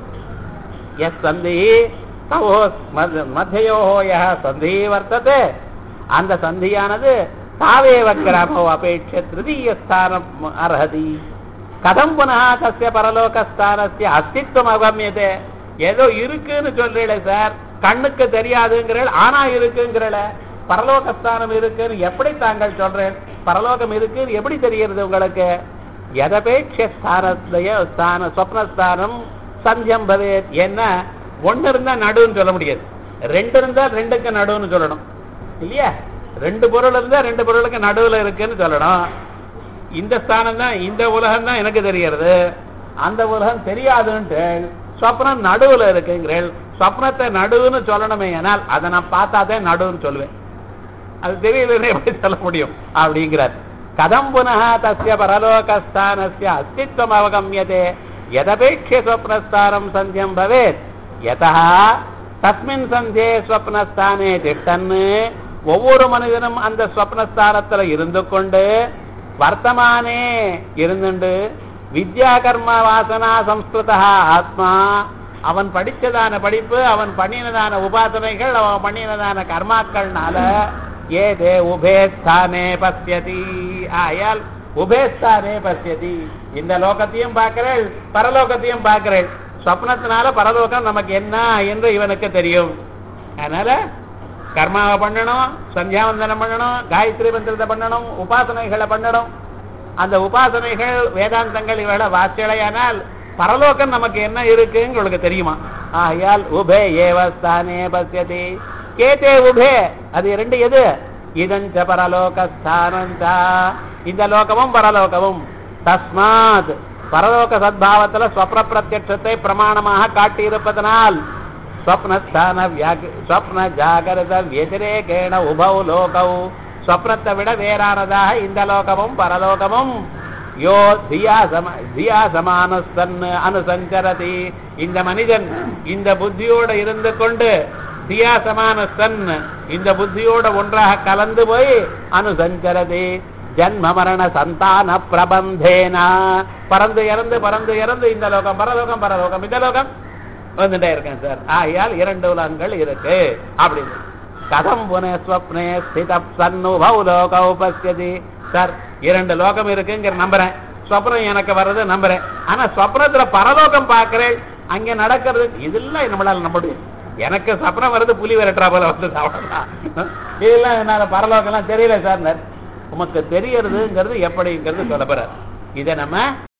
எஸ் சந்தி தவோ மத்- மத்தியோ யः சந்தி வர்த்ததே அந்த சந்தியானது தாவேவ கிராமோ அபேட்ச திருதீய ஸ்தானம் அர்ஹதி கதம் புனः தஸ்ய பரலோகஸ்தானஸ்ய அஸ்தித்வம் அவகமியதே ஏதோ இருக்குன்னு சொல்றீங்களே சார் கண்ணுக்கு தெரியாதுங்கிறீள் ஆனா இருக்குங்கிறல பரலோகஸ்தானம் இருக்குன்னு எப்படி தாங்கள் சொல்றேன் பரலோகம் இருக்குன்னு எப்படி தெரிகிறது உங்களுக்கு எதபேட்ச ஸ்தானத்தைய ஸ்தான சொப்னஸ்தானம் சந்தியம் பவேத் என்ன ஒண்ணு இருந்தா நடுன்னு சொல்ல முடியாது ரெண்டு இருந்தா ரெண்டுக்கு நடுவுன்னு சொல்லணும் இல்லையா ரெண்டு பொருள் இருந்தா ரெண்டு பொருளுக்கு நடுவுல இருக்குன்னு சொல்லணும் இந்த ஸ்தானம் தான் இந்த உலகம் தான் எனக்கு தெரியறது அந்த உலகம் தெரியாதுன்ட்டு சொப்னம் நடுவுல இருக்குங்கிறேன் சொப்னத்தை நடுவுன்னு சொல்லணுமே ஆனால் அதை நான் பார்த்தாதான் நடுவுன்னு சொல்லுவேன் அது தெரியலன்னு எப்படி சொல்ல முடியும் அப்படிங்கிறார் கதம் புனः தஸ்ய பரலோகஸ்தானஸ்ய அஸ்தித்வம் அவகமியதே எதபேட்சிய ஸ்வப்னஸ்தானம் சந்தியம் பவேத் யதா தஸ்மின் சந்தே ஸ்வப்னஸ்தானே திஷ்டன் ஒவ்வொரு மனிதனும் அந்த ஸ்வப்னஸ்தானத்துல இருந்து கொண்டு வர்த்தமானே இருந்துண்டு வித்யா கர்ம வாசனா சம்ஸ்கிருதா ஆத்மா அவன் படிச்சதான படிப்பு அவன் பண்ணினதான உபாசனைகள் அவன் பண்ணினதான கர்மாக்கள்னால ஏதே உபேஸ்தானே பசியதி ஆயால் உபேஸ்தானே பசியதி இந்த லோகத்தையும் பார்க்கிறேள் பரலோகத்தையும் பார்க்கிறேள் சொப்னத்தினால பரலோகம் நமக்கு என்ன என்று இவனுக்கு தெரியும் அதனால கர்மாவை பண்ணணும் சந்தியாவந்தனம் பண்ணணும் காயத்ரி மந்திரத்தை பண்ணணும் உபாசனைகளை பண்ணணும் அந்த உபாசனைகள் வேதாந்தங்கள் இவள வாசியலையானால் பரலோகம் நமக்கு என்ன இருக்குன்னு உங்களுக்கு தெரியுமா ஆகையால் உபே ஏவஸ்தானே பசியதி கேட்டே உபே அது ரெண்டு எது இதஞ்ச பரலோகஸ்தானந்தா இந்த லோகமும் பரலோகமும் தஸ்மாத் பரலோக சத்பாவத்துல ஸ்வப்ன பிரத்யட்சத்தை பிரமாணமாக காட்டியிருப்பதனால் ஸ்வப்னஸ்தான வியாக ஸ்வப்ன ஜாகிரத व्यतिरेकेण உபௌ லோகௌ ஸ்வப்னத்தை விட வேறானதாக இந்த லோகமும் பரலோகமும் யோ தியா சம தியா சமானஸ்தன் அனுசஞ்சரதி இந்த மனிதன் இந்த புத்தியோட இருந்து கொண்டு தியா சமானஸ்தன் இந்த புத்தியோட ஒன்றாக கலந்து போய் அனுசஞ்சரதி ஜன்ம மரண சந்தான பிரபந்தேனா பறந்து இறந்து பறந்து இறந்து இந்த லோகம் பரலோகம் பரலோகம் இந்த லோகம் வந்துட்டே இருக்கேன் சார் ஆகையால் இரண்டு உலகங்கள் இருக்கு அப்படின்னு கதம் புனே ஸ்வப்னே ஸ்தித சன்னுபௌ லோக உபஸ்யதி சார் இரண்டு லோகம் இருக்குங்கிற நம்புறேன் ஸ்வப்னம் எனக்கு வர்றது நம்புறேன் ஆனா ஸ்வப்னத்துல பரலோகம் பார்க்கிறேன் அங்க நடக்கிறது இதெல்லாம் நம்மளால நம்ப முடியும் எனக்கு சப்னம் வருது புலி விரட்டுறா போல வந்தது அவ்வளவுதான் இதெல்லாம் என்னால பரலோகம்லாம் தெரியல சார் உமக்கு தெரியறதுங்கிறது எப்படிங்கிறது சொல்ல போறார் இதை நம்ம